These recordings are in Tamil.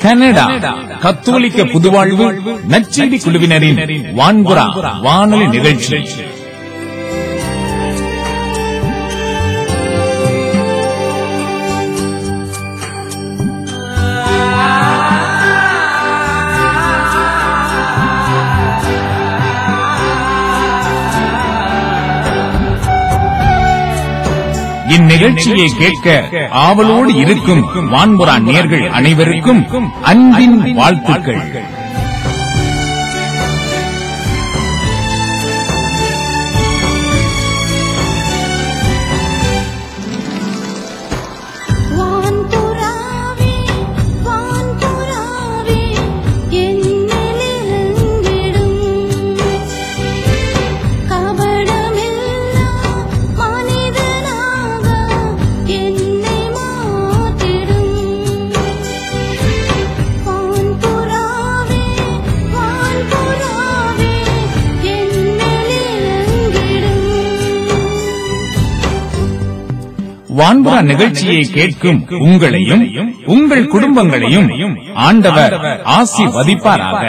கனடா கத்தோலிக்க புதுவாழ்வு நற்செய்தி குழுவினரின் வான்புறா வானொலி நிகழ்ச்சி இந்நிகழ்ச்சியை கேட்க ஆவலோடு இருக்கும் வான்புறா நேர்கள் அனைவருக்கும் அன்பின் வாழ்த்துக்கள் வான்புறாவே வான்புறாவே என்னிலிருங்கிடும் கபடமில்லா மனிதனாக என்னை மாற்றிடும் வான்புறாவே வான்புறாவே என்னிலிருங்கிடும் வான்புறா நிகழ்ச்சியை கேட்கும் உங்களையும் உங்கள் குடும்பங்களையும் ஆண்டவர் ஆசிர்வதிப்பாராக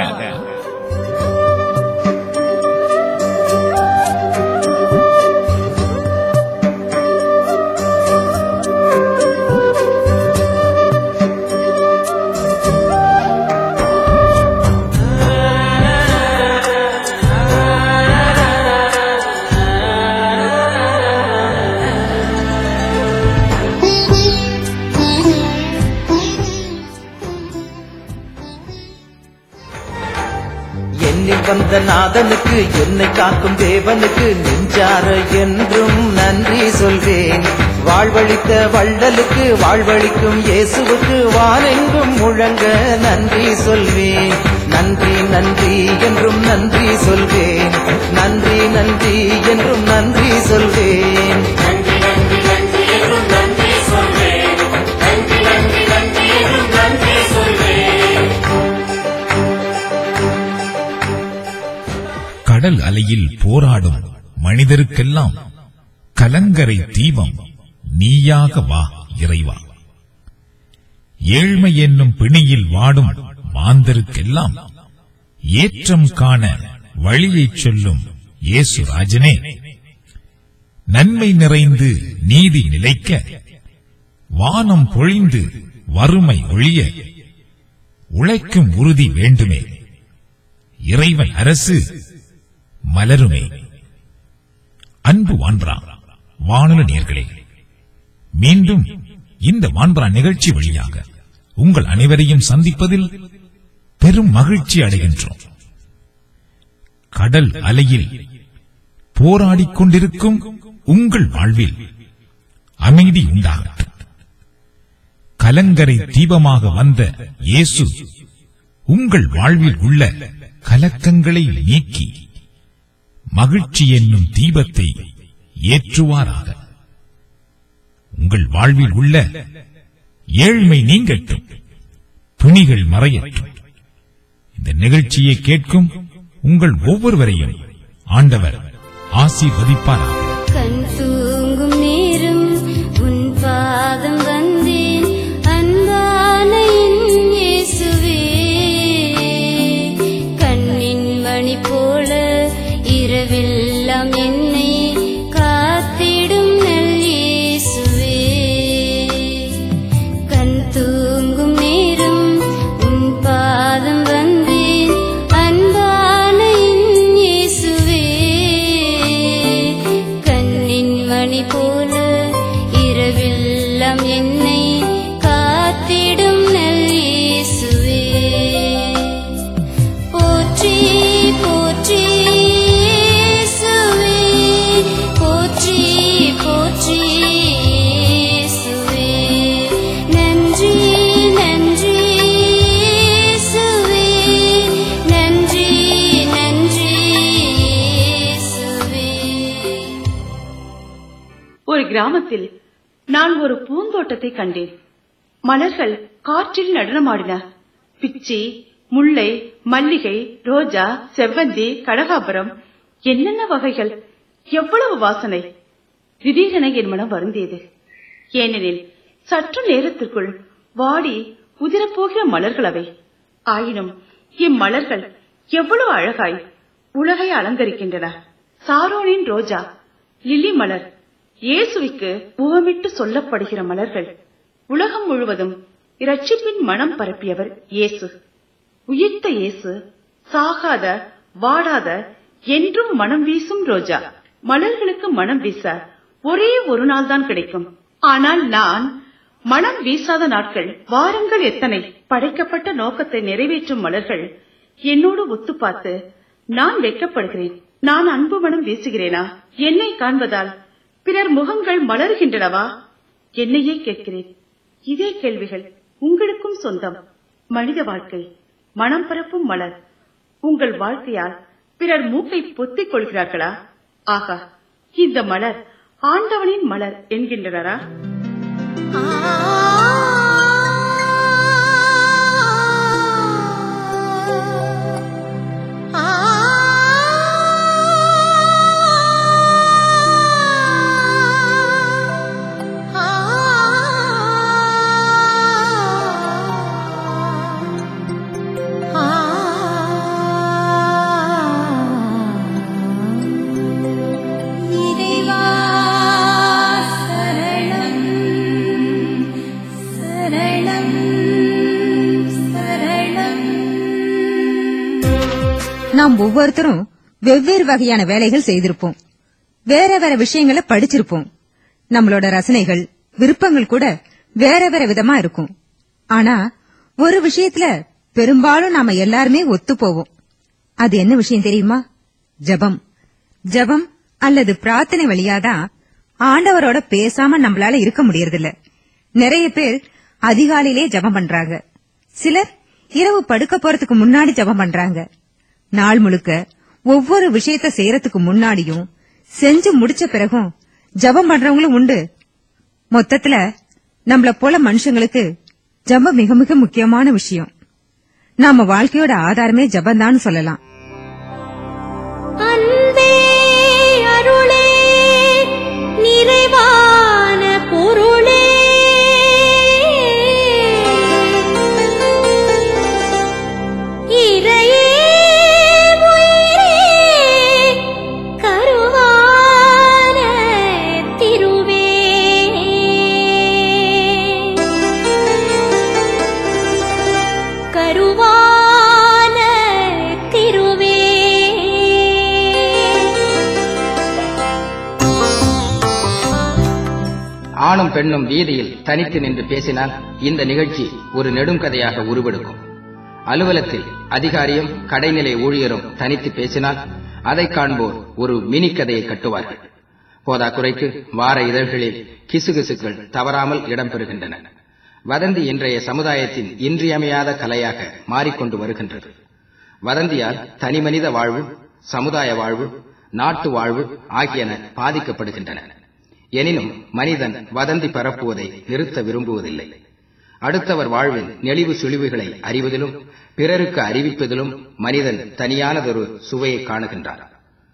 என்னில் வந்த நாதனுக்கு என்னை காக்கும் தேவனுக்கு நெஞ்சார என்றும் நன்றி சொல்வேன் வாழ்வழித்த வள்ளலுக்கு வாழ்வழிக்கும் இயேசுவுக்கு வானெங்கும் முழங்க நன்றி சொல்வேன் நன்றி நன்றி என்றும் நன்றி சொல்வேன் நன்றி நன்றி என்றும் நன்றி சொல்வேன் கடல் அலையில் போராடும் மனிதருக்கெல்லாம் கலங்கரை தீபம் நீயாக வா இறைவா ஏழ்மை என்னும் பிணியில் வாடும் மாந்தருக்கெல்லாம் ஏற்றம் காண வழியைச் சொல்லும் இயேசு ராஜனே நன்மை நிறைந்து நீதி நிலைக்க வானம் பொழிந்து வறுமை ஒழிய உழைக்கும் உறுதி வேண்டுமே இறைவன் அரசு மலருமே அன்பு வான்பரா வானொலி நேர்களே மீண்டும் இந்த வான்பரா நிகழ்ச்சி வழியாக உங்கள் அனைவரையும் சந்திப்பதில் பெரும் மகிழ்ச்சி அடைகின்றோம் கடல் அலையில் போராடிக் கொண்டிருக்கும் உங்கள் வாழ்வில் அமைதி உண்டாகட்டும் கலங்கரை தீபமாக வந்த இயேசு உங்கள் வாழ்வில் உள்ள கலக்கங்களை நீக்கி மகிழ்ச்சி என்னும் தீபத்தை ஏற்றுவாராக உங்கள் வாழ்வில் உள்ள ஏழ்மை நீங்கட்டும் துணிகள் மறையட்டும் இந்த நிகழ்ச்சியை கேட்கும் உங்கள் ஒவ்வொருவரையும் ஆண்டவர் ஆசீர்வதிப்பாராக கண் தூங்கும் நேரம் உன் பாதம் வந்தேன் அன்பான என் இயேசுவே கண்ணின் மணி போல இரவெல்லாம் என்னை காத்திடும் நல் இயேசுவே கண் தூங்கும் நேரம் உன் பாதம் வந்தேன் அன்பான என் இயேசுவே கண்ணின் மணி போல இரவெல்லாம் என்னை காத்திடும் நல் இயேசுவே போற்றி போற்றி இயேசுவே போற்றி போற்றி இயேசுவே நன்றி நன்றி இயேசுவே நன்றி நன்றி இயேசுவே ஒரு கிராமத்தில் நான் ஒரு பூந்தோட்டத்தை கண்டேன் மலர்கள் காற்றில் நடனமாடின பிச்சி முல்லை மல்லிகை ரோஜா செவ்வந்தி கடகாபுரம் என்னென்ன வகைகள் எவ்வளவு வாசனை திடீரென என் மனம் வருந்தியது ஏனெனில் சற்று நேரத்திற்குள் வாடி உதிரப்போகிற மலர்கள் அவை ஆயினும் இம்மலர்கள் எவ்வளவு அழகாய் உலகை அலங்கரிக்கின்றன சாரோனின் ரோஜா லில்லி மலர் இயேசுவுக்கு உவமிட்டு சொல்லப்படுகிற மலர்கள் உலகம் முழுவதும் இரட்சிப்பின் மனம் பரப்பியவர் இயேசு உயிர்த்த இயேசு சாகாத வாடாத என்றும் மனம் வீசும் ரோஜா மலர்களுக்கு மனம் வீச ஒரே ஒரு நாள் தான் கிடைக்கும் ஆனால் நான் மனம் வீசாத நாட்கள் வாரங்கள் எத்தனை படைக்கப்பட்ட நோக்கத்தை நிறைவேற்றும் மலர்கள் என்னோடு ஒத்து பார்த்து நான் வெட்கப்படுகிறேன் நான் அன்பு மனம் வீசுகிறேனா என்னை காண்பதால் பிறர் முகங்கள் மலர்கின்றனவா என்னையே கேட்கிறேன் இதே கேள்விகள் உங்களுக்கும் சொந்தம் மனித வாழ்க்கை மனம் பரப்பும் மலர் உங்கள் வாழ்க்கையால் பிறர் மூக்கை பொத்திக் கொள்கிறார்களா ஆகா இந்த மலர் ஆண்டவனின் மலர் என்கின்றனரா இறைவா சரணம் சரணம் சரணம் நாம் ஒவ்வொருத்தரும் வெவ்வேறு வகையான வேலைகள் செய்திருப்போம் வேற வேற விஷயங்களை படிச்சிருப்போம் நம்மளோட ரசனைகள் விருப்பங்கள் கூட வேற வேற விதமா இருக்கும் ஆனா ஒரு விஷயத்துல பெரும்பாலும் நாம எல்லாருமே ஒத்து போவோம் அது என்ன விஷயம் தெரியுமா ஜெபம் ஜெபம் அல்லது பிரார்த்தனை வழியாதான் ஆண்டவரோட பேசாம நம்மளால இருக்க முடியறதில்ல நிறைய பேர் அதிகாலையிலே ஜெபம் பண்றாங்க சிலர் இரவு படுக்க போறதுக்கு முன்னாடி ஜெபம் பண்றாங்க நாள் முழுக்க ஒவ்வொரு விஷயத்த செய்யறதுக்கு முன்னாடியும் செஞ்சு முடிச்ச பிறகும் ஜெபம் பண்றவங்களும் உண்டு மொத்தத்துல நம்மள போல மனுஷங்களுக்கு ஜெபம் மிக மிக முக்கியமான விஷயம் நாம வாழ்க்கையோட ஆதாரமே ஜெபம்தான் சொல்லலாம் அன்பே அருளே நிறைவான பொருளே இறையே உயிரே கருவான திருவே கருவான திருவே ஆணும் பெண்ணும் வீதியில் தனித்து நின்று பேசினால் இந்த நிகழ்ச்சி ஒரு நெடுங்கதையாக உருவெடுக்கும் அலுவலத்தில் அதிகாரியும் கடைநிலை ஊழியரும் தனித்து பேசினால் அதை காண்போர் ஒரு மினி கதையை கட்டுவார்கள் போதாக்குறைக்கு வார இதழ்களில் கிசுகிசுக்கள் தவறாமல் இடம்பெறுகின்றன வதந்தி இன்றைய சமுதாயத்தின் இன்றியமையாத கலையாக மாறிக்கொண்டு வருகின்றது வதந்தியால் தனிமனித வாழ்வு சமுதாய வாழ்வு நாட்டு வாழ்வு ஆகியன பாதிக்கப்படுகின்றன எனினும் மனிதன் வதந்தி பரப்புவதை நிறுத்த விரும்புவதில்லை அடுத்தவர் வாழ்வின் நெளிவு சுழிவுகளை அறிவதிலும் பிறருக்கு அறிவிப்பதிலும் மனிதன் தனியானதொரு சுவையை காணுகின்றான்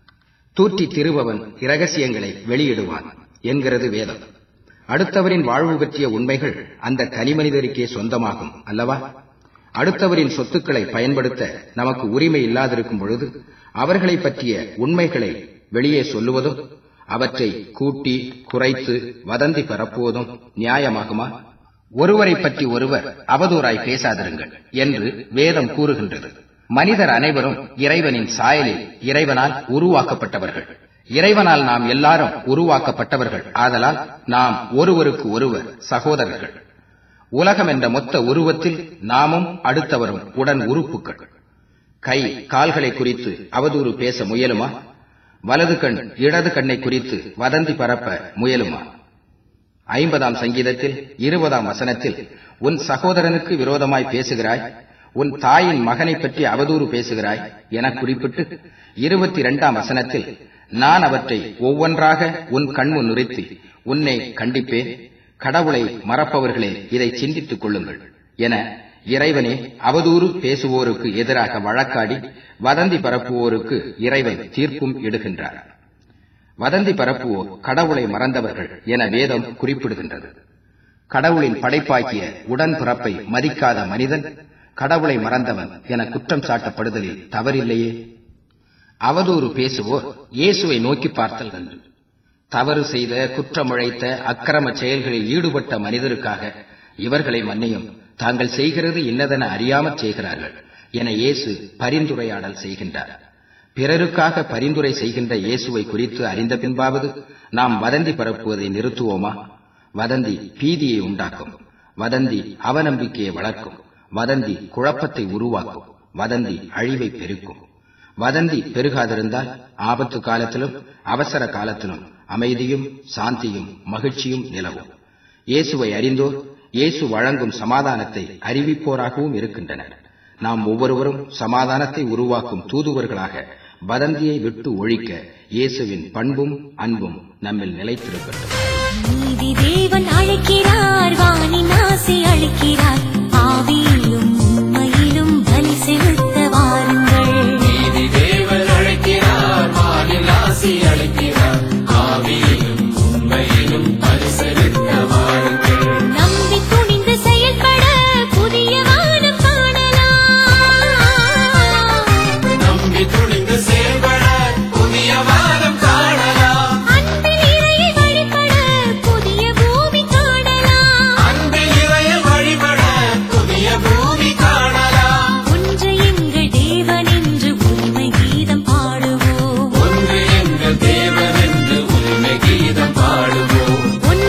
தூற்றி திருபவன் இரகசியங்களை வெளியிடுவான் என்கிறது வேதம் அடுத்தவரின் வாழ்வு பற்றிய உண்மைகள் அந்த தனிமனிதருக்கே சொந்தமாகும் அல்லவா அடுத்தவரின் சொத்துக்களை பயன்படுத்த நமக்கு உரிமை இல்லாதிருக்கும் பொழுது அவர்களை பற்றிய உண்மைகளை வெளியே சொல்லுவதும் அவற்றை கூட்டி குறைத்து வதந்தி பரப்புவதும் நியாயமாகுமா ஒருவரை பற்றி ஒருவர் அவதூறாய் பேசாதிருங்கள் என்று வேதம் கூறுகின்றது மனிதர் அனைவரும் இறைவனின் சாயலில் இறைவனால் உருவாக்கப்பட்டவர்கள் இறைவனால் நாம் எல்லாரும் உருவாக்கப்பட்டவர்கள் ஆதலால் நாம் ஒருவருக்கு ஒருவர் சகோதரர்கள் உலகம் என்ற மொத்த உருவத்தில் நாமும் அடுத்தவரும் உடன் உறுப்புகள் கை கால்களை குறித்து அவதூறு பேச முயலுமா வலது கண் இடது கண்ணை குறித்து வதந்தி பரப்ப முயலுமா ஐம்பதாம் சங்கீதத்தில் இருபதாம் வசனத்தில் உன் சகோதரனுக்கு விரோதமாய் பேசுகிறாய் உன் தாயின் மகனை பற்றி அவதூறு பேசுகிறாய் என குறிப்பிட்டு இருபத்தி இரண்டாம் வசனத்தில் நான் அவற்றை ஒவ்வொன்றாக உன் கண்முன் நிறுத்தி உன்னை கண்டிப்பேன் கடவுளை மறப்பவர்களே இதை சிந்தித்துக் கொள்ளுங்கள் என இறைவனே அவதூறு பேசுவோருக்கு எதிராக வழக்காடி வதந்தி பரப்புவோருக்கு இறைவன் தீர்ப்பும் இடுகின்றார் வதந்தி பரப்புவோர் கடவுளை மறந்தவர்கள் என வேதம் குறிப்பிடுகின்றது கடவுளின் படைப்பாக்கிய உடன்பிறப்பை மதிக்காத மனிதன் கடவுளை மறந்தவன் என குற்றம் சாட்டப்படுதலில் தவறில்லையே அவதூறு பேசுவோர் இயேசுவை நோக்கி பார்த்தல் நன்று தவறு செய்த குற்றமுழைத்த அக்கிரம செயல்களில் ஈடுபட்ட மனிதருக்காக இவர்களை மன்னியும் தாங்கள் செய்கிறது இன்னதென அறியாமற் செய்கிறார்கள் என இயேசு பரிந்துரையாடல் செய்கின்றார் பிறருக்காக பரிந்துரை செய்கின்ற இயேசுவை குறித்து அறிந்த பின்பாவது நாம் வதந்தி பரப்புவதை நிறுத்துவோமா வதந்தி பீதியை உண்டாக்கும் வதந்தி அவநம்பிக்கையை வளர்க்கும் வதந்தி குழப்பத்தை உருவாக்கும் வதந்தி அழிவை பெருக்கும் வதந்தி பெருகாதிருந்தால் ஆபத்து காலத்திலும் அவசர காலத்திலும் அமைதியும் சாந்தியும் மகிழ்ச்சியும் நிலவும் இயேசுவை அறிந்தோர் இயேசு வழங்கும் சமாதானத்தை அறிவிப்போராகவும் இருக்கின்றனர் நாம் ஒவ்வொருவரும் சமாதானத்தை உருவாக்கும் தூதுவர்களாக வதந்தியை விட்டு ஒழிக்க இயேசுவின் பண்பும் அன்பும் நம்மில் நிலைத்திருக்கட்டும் நீதி தேவன் அழைக்கிறார் வானின் ஆசை அளிக்கிறார் ஆவியிலும் உண்மையிலும் பலி செலுத்த வாருங்கள் நம்பி துணிந்து செயல்பட புதிய வானம் காணலாம் அன்பில் இறையை வழிபட புதிய பூமி காணலாம் ஒன்று எங்கள் தேவன் என்று உரிமை கீதம் பாடுவோம் ஒன்று எங்கள் தேவன் என்று உரிமை கீதம் பாடுவோம்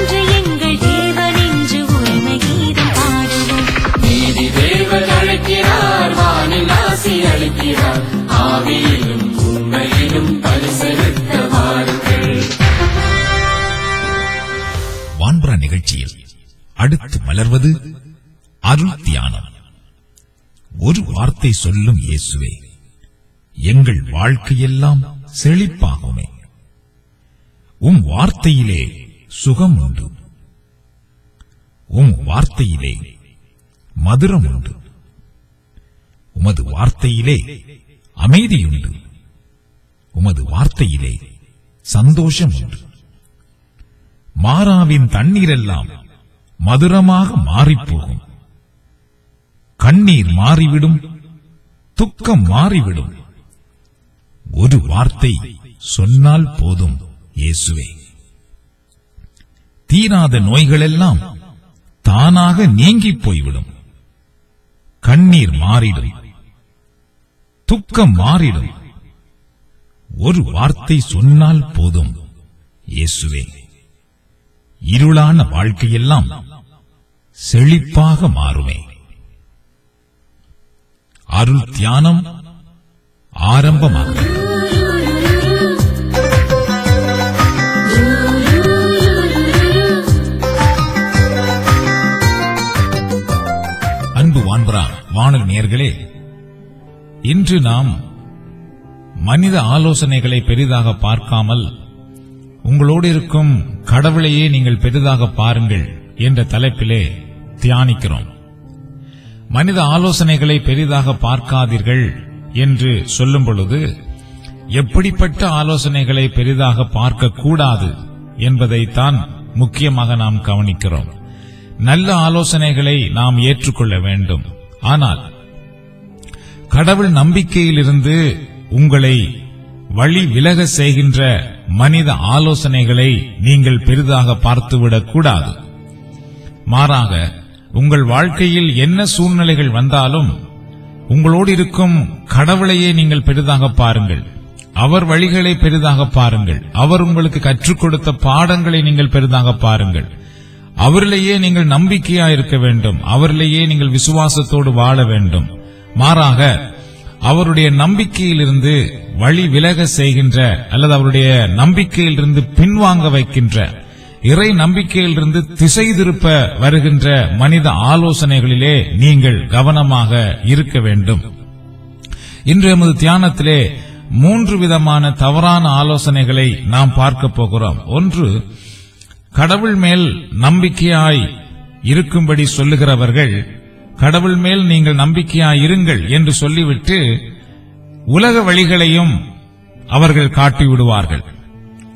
வான்புற நிகழ்ச்சியில் அடுத்து மலர்வது அருள் தியானம் ஒரு வார்த்தை சொல்லும் இயேசுவே எங்கள் வாழ்க்கையெல்லாம் செழிப்பாகுமே உம் வார்த்தையிலே சுகம் உண்டு உம் வார்த்தையிலே மதுரம் உண்டு உமது வார்த்தையிலே அமைதியுண்டு உமது வார்த்தையிலே சந்தோஷம் உண்டு மாறாவின் தண்ணீரெல்லாம் மதுரமாக மாறிப்போகும் கண்ணீர் மாறிவிடும் துக்கம் மாறிவிடும் ஒரு வார்த்தை சொன்னால் போதும் இயேசுவே தீராத நோய்களெல்லாம் தானாக நீங்கிப் போய்விடும் கண்ணீர் மாறிடும் துக்கம் மாறிடும் ஒரு வார்த்தை சொன்னால் போதும் இயேசுவே இருளான வாழ்க்கையெல்லாம் செழிப்பாக மாறுமே அருள் தியானம் ஆரம்பமாகும் அன்பு வான்பரா வானல் நேர்களே இன்று நாம் மனித ஆலோசனைகளை பெரிதாக பார்க்காமல் உங்களோடு இருக்கும் கடவுளையே நீங்கள் பெரிதாக பாருங்கள் என்ற தலைப்பிலே தியானிக்கிறோம் மனித ஆலோசனைகளை பெரிதாக பார்க்காதீர்கள் என்று சொல்லும் பொழுது எப்படிப்பட்ட ஆலோசனைகளை பெரிதாக பார்க்க கூடாது என்பதைத்தான் முக்கியமாக நாம் கவனிக்கிறோம் நல்ல ஆலோசனைகளை நாம் ஏற்றுக்கொள்ள வேண்டும் ஆனால் கடவுள் நம்பிக்கையிலிருந்து உங்களை வழி விலக செய்கின்ற மனித ஆலோசனைகளை நீங்கள் பெரிதாக பார்த்துவிடக் கூடாது மாறாக உங்கள் வாழ்க்கையில் என்ன சூழ்நிலைகள் வந்தாலும் உங்களோடு இருக்கும் கடவுளையே நீங்கள் பெரிதாக பாருங்கள் அவர் வழிகளை பெரிதாக பாருங்கள் அவர் உங்களுக்கு கற்றுக் கொடுத்த பாடங்களை நீங்கள் பெரிதாக பாருங்கள் அவரிலேயே நீங்கள் நம்பிக்கையா இருக்க வேண்டும் அவரிலேயே நீங்கள் விசுவாசத்தோடு வாழ வேண்டும் மாறாக அவருடைய நம்பிக்கையிலிருந்து வழி விலக செய்கின்ற அல்லது அவருடைய நம்பிக்கையிலிருந்து பின்வாங்க வைக்கின்ற இறை நம்பிக்கையிலிருந்து திசை திருப்ப வருகின்ற மனித ஆலோசனைகளிலே நீங்கள் கவனமாக இருக்க வேண்டும் இன்று எமது தியானத்திலே மூன்று விதமான தவறான ஆலோசனைகளை நாம் பார்க்க போகிறோம் ஒன்று கடவுள் மேல் நம்பிக்கையாய் இருக்கும்படி சொல்லுகிறவர்கள் கடவுள் மேல் நீங்கள் நம்பிக்கையாய் இருங்கள் என்று சொல்லிவிட்டு உலக வழிகளையும் அவர்கள் காட்டிவிடுவார்கள்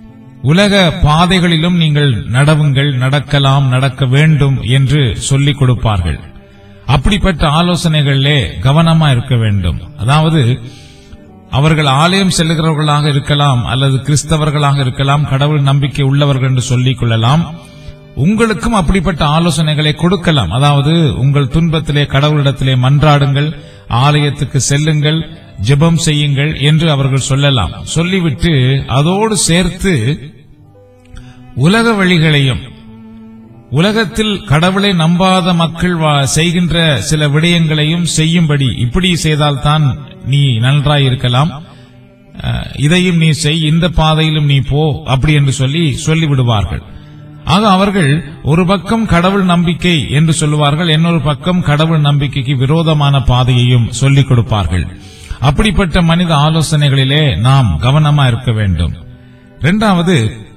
உலக பாதைகளிலும் நீங்கள் நடவுங்கள் நடக்கலாம் நடக்க வேண்டும் என்று சொல்லிக் கொடுப்பார்கள் அப்படிப்பட்ட ஆலோசனைகளிலே கவனமா இருக்க வேண்டும் அதாவது அவர்கள் ஆலயம் செல்லுகிறவர்களாக இருக்கலாம் அல்லது கிறிஸ்தவர்களாக இருக்கலாம் கடவுள் நம்பிக்கை உள்ளவர்கள் என்று சொல்லிக் கொள்ளலாம் உங்களுக்கும் அப்படிப்பட்ட ஆலோசனைகளை கொடுக்கலாம் அதாவது உங்கள் துன்பத்திலே கடவுளிடத்திலே மன்றாடுங்கள் ஆலயத்துக்கு செல்லுங்கள் ஜெபம் செய்யுங்கள் என்று அவர்கள் சொல்லலாம் சொல்லிவிட்டு அதோடு சேர்த்து உலக வழிகளையும் உலகத்தில் கடவுளை நம்பாத மக்கள் வா- செய்கின்ற சில விடயங்களையும் செய்யும்படி இப்படி செய்தால்தான் நீ நன்றாய் இருக்கலாம் அஹ், இதையும் நீ செய் இந்த பாதையிலும் நீ போ அப்படி என்று சொல்லி சொல்லிவிடுவார்கள் ஆக அவர்கள் ஒரு பக்கம் கடவுள் நம்பிக்கை என்று சொல்லுவார்கள் இன்னொரு பக்கம் கடவுள் நம்பிக்கைக்கு விரோதமான பாதையையும் சொல்லிக் கொடுப்பார்கள் அப்படிப்பட்ட மனித ஆலோசனைகளிலே நாம் கவனமா இருக்க வேண்டும் இரண்டாவது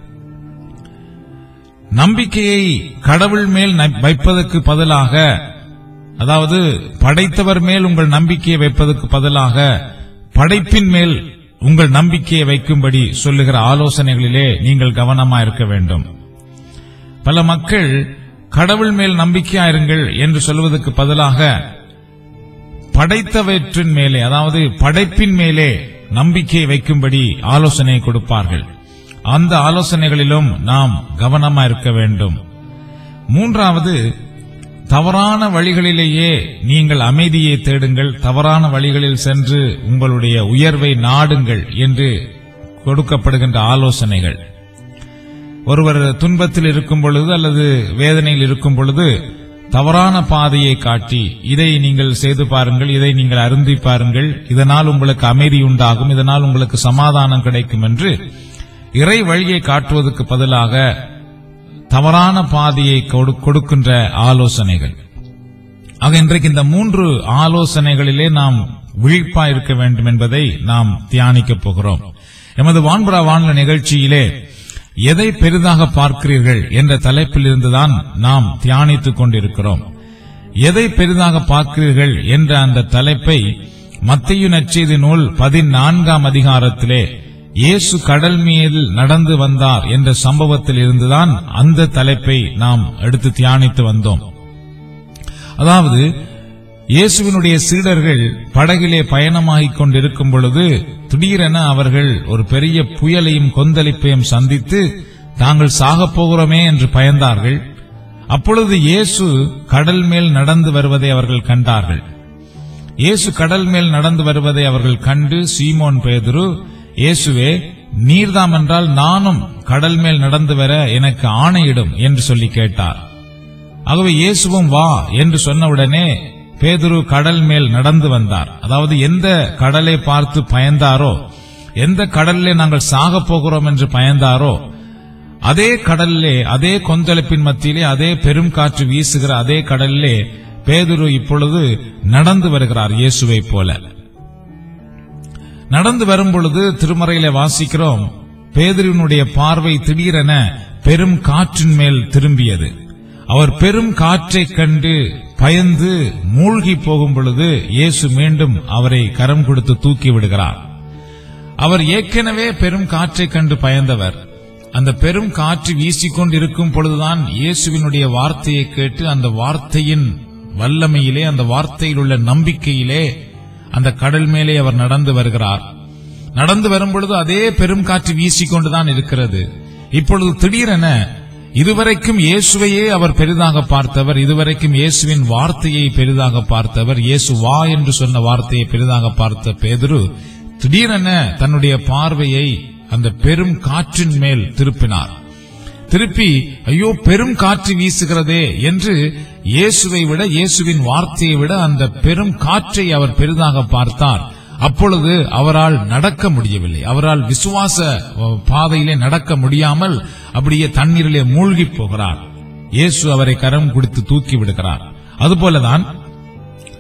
நம்பிக்கையை கடவுள் மேல் ந- வைப்பதற்கு பதிலாக அதாவது படைத்தவர் மேல் உங்கள் நம்பிக்கையை வைப்பதற்கு பதிலாக படைப்பின் மேல் உங்கள் நம்பிக்கையை வைக்கும்படி சொல்லுகிற ஆலோசனைகளிலே நீங்கள் கவனமா இருக்க வேண்டும் பல மக்கள் கடவுள் மேல் நம்பிக்கையா இருங்கள் என்று சொல்வதற்கு பதிலாக படைத்தவற்றின் மேலே அதாவது படைப்பின் மேலே நம்பிக்கையை வைக்கும்படி ஆலோசனை கொடுப்பார்கள் அந்த ஆலோசனைகளிலும் நாம் கவனமா இருக்க வேண்டும் மூன்றாவது தவறான வழிகளிலேயே நீங்கள் அமைதியை தேடுங்கள் தவறான வழிகளில் சென்று உங்களுடைய உயர்வை நாடுங்கள் என்று கொடுக்கப்படுகின்ற ஆலோசனைகள் ஒருவர் துன்பத்தில் இருக்கும் பொழுது அல்லது வேதனையில் இருக்கும் பொழுது தவறான பாதையை காட்டி இதை நீங்கள் செய்து பாருங்கள் இதை நீங்கள் அருந்தி பாருங்கள் இதனால் உங்களுக்கு அமைதி உண்டாகும் இதனால் உங்களுக்கு சமாதானம் கிடைக்கும் என்று இறை வழியை காட்டுவதற்கு பதிலாக தவறான பாதையை கொடு- கொடுக்கின்ற ஆலோசனைகள் ஆக இன்றைக்கு இந்த மூன்று ஆலோசனைகளிலே நாம் விழிப்பா இருக்க வேண்டும் என்பதை நாம் தியானிக்கப் போகிறோம் எமது வான்புறா வானொலி நிகழ்ச்சியிலே எதை பெரிதாக பார்க்கிறீர்கள் என்ற தலைப்பில் இருந்துதான் நாம் தியானித்துக் கொண்டிருக்கிறோம் எதை பெரிதாக பார்க்கிறீர்கள் என்ற அந்த தலைப்பை மத்திய நற்செய்தி நூல் பதினான்காம் அதிகாரத்திலே இயேசு கடல் மீது நடந்து வந்தார் என்ற சம்பவத்தில் இருந்துதான் அந்த தலைப்பை நாம் எடுத்து தியானித்து வந்தோம் அதாவது இயேசுவினுடைய சீடர்கள் படகிலே பயணமாகிக் கொண்டிருக்கும் பொழுது திடீரென அவர்கள் ஒரு பெரிய புயலையும் கொந்தளிப்பையும் சந்தித்து தாங்கள் சாகப் போகிறோமே என்று பயந்தார்கள் அப்பொழுது இயேசு கடல் மேல் நடந்து வருவதை அவர்கள் கண்டார்கள் இயேசு கடல் மேல் நடந்து வருவதை அவர்கள் கண்டு சீமோன் பேதுரு இயேசுவே நீர்தாம் என்றால் நானும் கடல் மேல் நடந்து வர எனக்கு ஆணையிடும் என்று சொல்லி கேட்டார் ஆகவே இயேசுவும் வா என்று சொன்னவுடனே பேதுரு கடல் மேல் நடந்து வந்தார் அதாவது எந்த கடலை பார்த்து பயந்தாரோ எந்த கடலிலே நாங்கள் சாகப் போகிறோம் என்று பயந்தாரோ அதே கடலிலே அதே கொந்தளிப்பின் மத்தியிலே அதே பெரும் காற்று வீசுகிற அதே கடலிலே பேதுரு இப்பொழுது நடந்து வருகிறார் இயேசுவை போல நடந்து வரும் பொழுது திருமறையிலே வாசிக்கிறோம் பேதுருவினுடைய பார்வை திடீரென பெரும் காற்றின் மேல் திரும்பியது அவர் பெரும் காற்றைக் கண்டு பயந்து மூழ்கி போகும் பொழுது இயேசு மீண்டும் அவரை கரம் கொடுத்து தூக்கி விடுகிறார் அவர் ஏற்கனவே பெரும் காற்றைக் கண்டு பயந்தவர் அந்த பெரும் காற்று வீசிக்கொண்டிருக்கும் பொழுதுதான் இயேசுவினுடைய வார்த்தையை கேட்டு அந்த வார்த்தையின் வல்லமையிலே அந்த வார்த்தையில் உள்ள நம்பிக்கையிலே அந்த கடல் மேலே அவர் நடந்து வருகிறார் நடந்து வரும் பொழுது அதே பெரும் காற்று வீசிக்கொண்டுதான் இருக்கிறது இப்பொழுது திடீரென இதுவரைக்கும் இயேசுவையே அவர் பெரிதாக பார்த்தவர் இதுவரைக்கும் இயேசுவின் வார்த்தையை பெரிதாக பார்த்தவர் இயேசு வா என்று சொன்ன வார்த்தையை பெரிதாக பார்த்த பேதுரு திடீரென தன்னுடைய பார்வையை அந்த பெரும் காற்றின் மேல் திருப்பினார் திருப்பி ஐயோ பெரும் காற்று வீசுகிறதே என்று இயேசுவை விட இயேசுவின் வார்த்தையை விட அந்த பெரும் காற்றை அவர் பெரிதாக பார்த்தார் அப்பொழுது அவரால் நடக்க முடியவில்லை அவரால் விசுவாச அஹ், பாதையிலே நடக்க முடியாமல் அப்படியே தண்ணீரிலே மூழ்கி போகிறார் இயேசு அவரை கரம் குடித்து தூக்கி விடுகிறார் அதுபோலதான்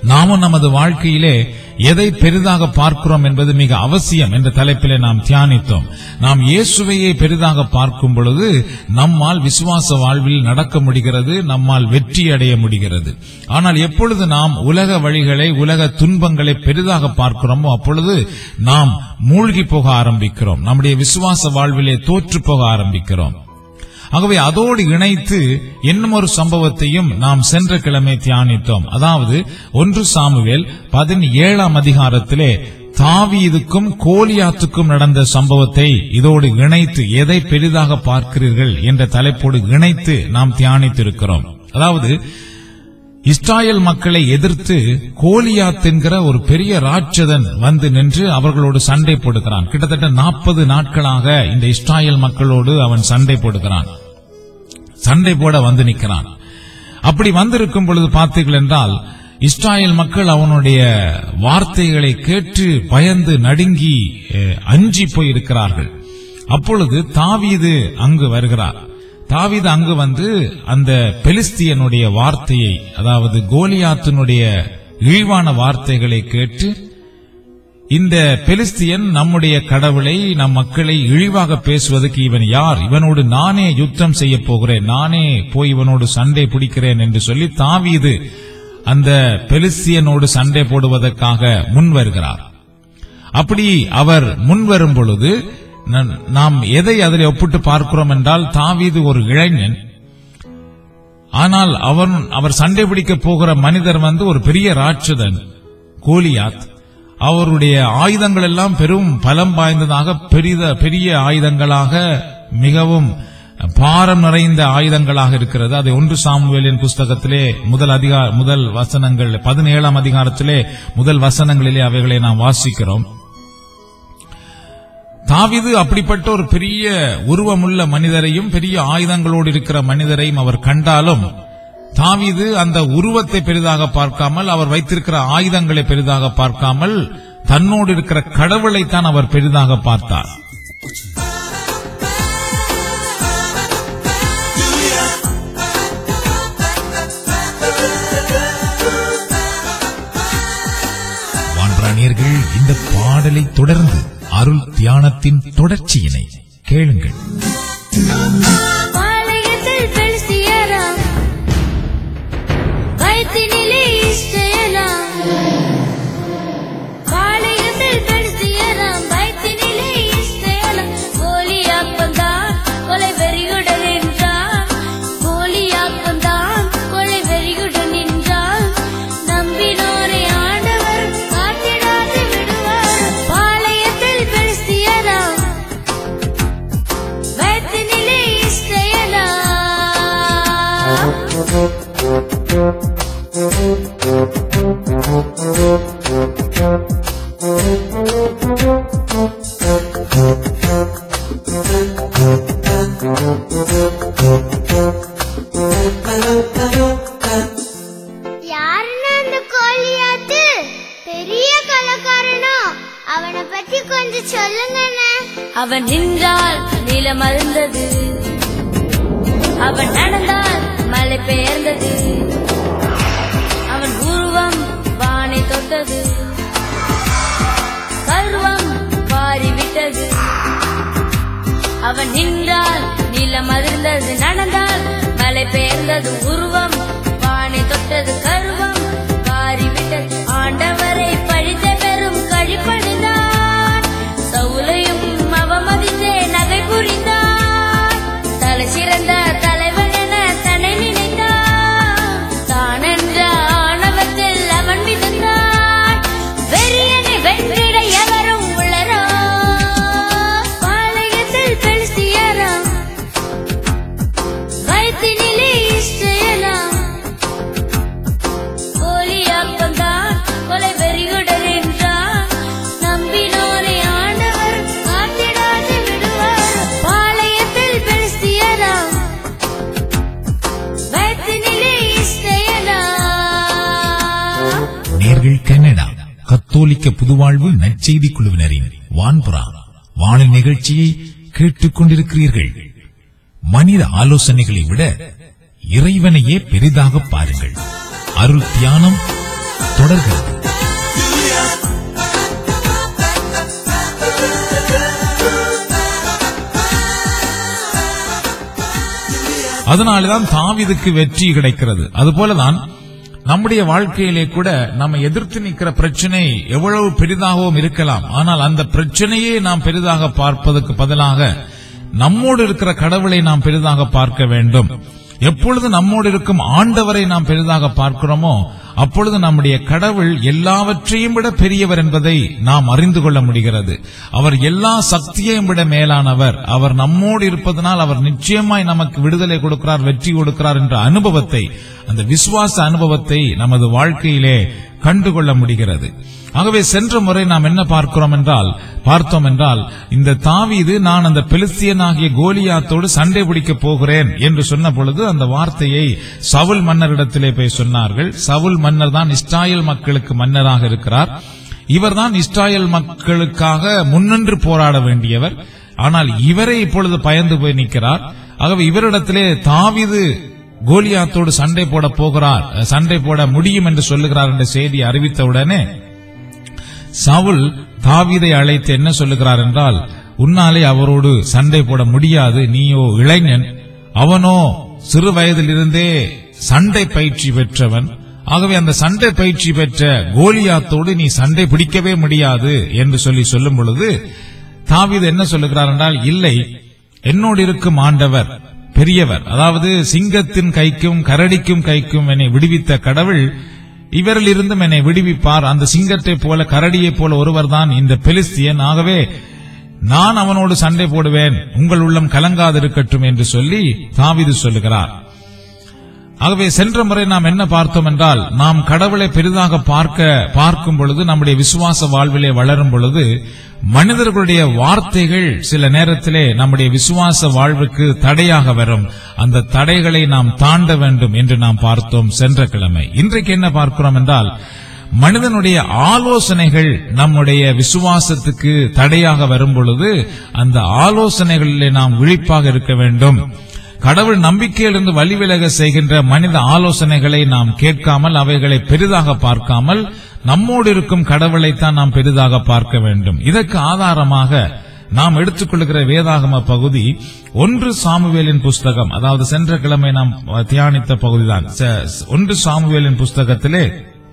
நாமும் நமது வாழ்க்கையிலே எதை பெரிதாக பார்க்கிறோம் என்பது மிக அவசியம் என்ற தலைப்பிலே நாம் தியானித்தோம் நாம் இயேசுவையே பெரிதாக பார்க்கும் பொழுது நம்மால் விசுவாச வாழ்வில் நடக்க முடிகிறது நம்மால் வெற்றி அடைய முடிகிறது ஆனால் எப்பொழுது நாம் உலக வழிகளை உலக துன்பங்களை பெரிதாக பார்க்கிறோமோ அப்பொழுது நாம் மூழ்கி போக ஆரம்பிக்கிறோம் நம்முடைய விசுவாச வாழ்விலே தோற்று போக ஆரம்பிக்கிறோம் ஆகவே அதோடு இணைத்து இன்னும் ஒரு சம்பவத்தையும் நாம் சென்ற கிழமை தியானித்தோம் அதாவது ஒன்று சாமுவேல் பதினேழாம் அதிகாரத்திலே தாவீதுக்கும் கோலியாத்துக்கும் நடந்த சம்பவத்தை இதோடு இணைத்து எதை பெரிதாக பார்க்கிறீர்கள் என்ற தலைப்போடு இணைத்து நாம் தியானித்திருக்கிறோம் அதாவது இஸ்ராயல் மக்களை எதிர்த்து கோலியாத் என்கிற ஒரு பெரிய ராட்சதன் வந்து நின்று அவர்களோடு சண்டை போடுகிறான் கிட்டத்தட்ட நாற்பது நாட்களாக இந்த இஸ்ராயல் மக்களோடு அவன் சண்டை போடுகிறான் சண்டை போட வந்து நிற்கிறான் அப்படி வந்திருக்கும் பொழுது பார்த்தீர்கள் என்றால் இஸ்ராயல் மக்கள் அவனுடைய வார்த்தைகளை கேட்டு பயந்து நடுங்கி அஹ், அஞ்சி போய் இருக்கிறார்கள் அப்பொழுது தாவீது அங்கு வருகிறார் தாவீது அங்கு வந்து அந்த பெலிஸ்தியனுடைய வார்த்தையை அதாவது கோலியாத்தினுடைய இழிவான வார்த்தைகளை கேட்டு இந்த பெலிஸ்தியன் நம்முடைய கடவுளை நம் மக்களை இழிவாக பேசுவதற்கு இவன் யார் இவனோடு நானே யுத்தம் செய்ய போகிறேன் நானே போய் இவனோடு சண்டை பிடிக்கிறேன் என்று சொல்லி தாவீது அந்த பெலிஸ்தியனோடு சண்டை போடுவதற்காக முன் வருகிறார் அப்படி அவர் முன் வரும் பொழுது ந- நாம் எதை அதில் ஒப்பிட்டு பார்க்கிறோம் என்றால் தாவீது ஒரு இளைஞன் ஆனால் அவன் அவர் சண்டை பிடிக்க போகிற மனிதர் வந்து ஒரு பெரிய ராட்சதன் கோலியாத் அவருடைய ஆயுதங்கள் எல்லாம் பெரும் பலம் வாய்ந்ததாக பெரித பெரிய ஆயுதங்களாக மிகவும் பாரம் நிறைந்த ஆயுதங்களாக இருக்கிறது அதை ஒன்று சாமுவேலின் புஸ்தகத்திலே முதல் அதிகார முதல் வசனங்கள் பதினேழாம் அதிகாரத்திலே முதல் வசனங்களிலே அவைகளை நாம் வாசிக்கிறோம் தாவீது அப்படிப்பட்ட ஒரு பெரிய உருவமுள்ள மனிதரையும் பெரிய ஆயுதங்களோடு இருக்கிற மனிதரையும் அவர் கண்டாலும் தாவீது அந்த உருவத்தை பெரிதாக பார்க்காமல் அவர் வைத்திருக்கிற ஆயுதங்களை பெரிதாக பார்க்காமல் தன்னோடு இருக்கிற கடவுளைத்தான் அவர் பெரிதாக பார்த்தார் வான்பிராணியர்கள் இந்த பாடலை தொடர்ந்து அருள் தியானத்தின் தொடர்ச்சியினை கேளுங்கள் பாளையத்தில் பெலிஸ்தியராம், வயிற்றினிலே இஸ்ரவேலாம். பாளையத்தில் பெலிஸ்தியராம், வயிற்றினிலே இஸ்ரவேலாம். கோலியாத்தான் கொலை வெறியுடன் நின்றான். கோலியாத்தான் கொலை வெறியுடன் நின்றான். நம்பினோரை ஆண்டவர் காத்திடாது விடுவார். பாளையத்தில் பெலிஸ்தியராம், வயிற்றினிலே இஸ்ரவேலாம். யாருன்னு அந்த கோழியாத்து பெரிய கலக்காரனோ அவனை பத்தி கொஞ்சம் சொல்லுங்கண்ணே அவன் நின்றால் நிலம் அருந்தது அவன் நடந்தால் மழை பெயர்ந்தது அவன் உருவம் வானை தொட்டது கர்வம் பாரிவிட்டது அவன் நின்றால் நிலம் அதிர்ந்தது நடந்தால் மழை பெயர்ந்தது உருவம் வானை தொட்டது கருவம் பாரிவிட்டது ஆண்டவரை பழித்த பெரும் கழிப்படைந்தான் சவுலையும் அவமதித்தே நகை புரிந்தான் தலை சிறந்த தலைவன் என தன்னை நினைத்தான் தான் என்ற ஆணவத்தில் அவன் மிதந்தான் வெறியனை வென்றிட எவரும் உள்ளரோ பாளையத்தில் பெலிஸ்தியராம் வயிற்றினிலே இஸ்ரவேலாம். கோலியாத்தான் தான் கொலை வெறியுடன் நின்றான். நம்பினோரை ஆண்டவர் காத்திடாது விடுவார். பாளையத்தில் பெலிஸ்தியராம். வயிற்றினிலே இஸ்ரவேலாம். நேர்கள் கனடா கத்தோலிக்க புதுவாழ்வு நற்செய்தி குழுவினரின் வான்புறா வானில் நிகழ்ச்சியை கேட்டுக் கொண்டிருக்கிறீர்கள் மனித ஆலோசனைகளை விட இறைவனையே பெரிதாக பாருங்கள் அருள் தியானம் தொடர்கிறது அதனாலதான் தாவீதுக்கு வெற்றி கிடைக்கிறது அதுபோலதான் நம்முடைய வாழ்க்கையிலே கூட நம்ம எதிர்த்து நிற்கிற பிரச்சனை எவ்வளவு பெரிதாகவும் இருக்கலாம் ஆனால் அந்த பிரச்சனையே நாம் பெரிதாக பார்ப்பதற்கு பதிலாக நம்மோடு இருக்கிற கடவுளை நாம் பெரிதாக பார்க்க வேண்டும் எப்பொழுது நம்மோடு இருக்கும் ஆண்டவரை நாம் பெரிதாக பார்க்கிறோமோ அப்பொழுது நம்முடைய கடவுள் எல்லாவற்றையும் விட பெரியவர் என்பதை நாம் அறிந்து கொள்ள முடிகிறது அவர் எல்லா சக்தியையும் விட மேலானவர் அவர் நம்மோடு இருப்பதனால் அவர் நிச்சயமாய் நமக்கு விடுதலை கொடுக்கிறார் வெற்றி கொடுக்கிறார் என்ற அனுபவத்தை அந்த விசுவாச அனுபவத்தை நமது வாழ்க்கையிலே கண்டுகொள்ள முடிகிறது ஆகவே சென்ற முறை நாம் என்ன பார்க்கிறோம் என்றால் பார்த்தோம் என்றால் இந்த தாவீது நான் அந்த பெலிஸ்தியனாகிய கோலியாத்தோடு சண்டை பிடிக்கப் போகிறேன் என்று சொன்ன பொழுது அந்த வார்த்தையை சவுல் மன்னரிடத்திலே போய் சொன்னார்கள் சவுல் மன்னர் தான் இஸ்ராயல் மக்களுக்கு மன்னராக இருக்கிறார் இவர்தான் இஸ்ராயல் மக்களுக்காக முன்னின்று போராட வேண்டியவர் ஆனால் இவரே இப்பொழுது பயந்து போய் நிற்கிறார் ஆகவே இவரிடத்திலே தாவீது கோலியாத்தோடு சண்டை போட போகிறார் சண்டை போட முடியும் என்று சொல்லுகிறார் என்ற செய்தி அறிவித்தவுடனே சவுல் தாவீதை அழைத்து என்ன சொல்லுகிறார் என்றால் உன்னாலே அவரோடு சண்டை போட முடியாது நீயோ இளைஞன் அவனோ சிறு வயதிலிருந்தே சண்டை பயிற்சி பெற்றவன் ஆகவே அந்த சண்டை பயிற்சி பெற்ற கோலியாத்தோடு நீ சண்டை பிடிக்கவே முடியாது என்று சொல்லி சொல்லும் பொழுது தாவீது என்ன சொல்லுகிறார் என்றால் இல்லை என்னோடு இருக்கும் ஆண்டவர் பெரியவர் அதாவது சிங்கத்தின் கைக்கும் கரடிக்கும் கைக்கும் என்னை விடுவித்த கடவுள் இவரில் இருந்தும் என்னை விடுவிப்பார் அந்த சிங்கத்தைப் போல கரடியைப் போல ஒருவர்தான் இந்த பெலிஸ்தியன் ஆகவே நான் அவனோடு சண்டை போடுவேன் உங்கள் உள்ளம் கலங்காதிருக்கட்டும் என்று சொல்லி தாவீது சொல்லுகிறார் ஆகவே சென்ற முறை நாம் என்ன பார்த்தோம் என்றால் நாம் கடவுளை பெரிதாக பார்க்க பார்க்கும் பொழுது நம்முடைய விசுவாச வாழ்விலே வளரும் பொழுது மனிதர்களுடைய வார்த்தைகள் சில நேரத்திலே நம்முடைய விசுவாச வாழ்வுக்கு தடையாக வரும் அந்த தடைகளை நாம் தாண்ட வேண்டும் என்று நாம் பார்த்தோம் சென்ற கிழமை இன்றைக்கு என்ன பார்க்கிறோம் என்றால் மனிதனுடைய ஆலோசனைகள் நம்முடைய விசுவாசத்துக்கு தடையாக வரும் பொழுது அந்த ஆலோசனைகளிலே நாம் விழிப்பாக இருக்க வேண்டும் கடவுள் நம்பிக்கையிலிருந்து வழிவிலக செய்கின்ற மனித ஆலோசனைகளை நாம் கேட்காமல் அவைகளை பெரிதாக பார்க்காமல் நம்மோடு இருக்கும் கடவுளைத்தான் நாம் பெரிதாக பார்க்க வேண்டும் இதற்கு ஆதாரமாக நாம் எடுத்துக்கொள்கிற வேதாகம பகுதி ஒன்று சாமுவேலின் புஸ்தகம் அதாவது சென்ற கிழமை நாம் தியானித்த பகுதிதான் ச- ஒன்று சாமுவேலின் புஸ்தகத்திலே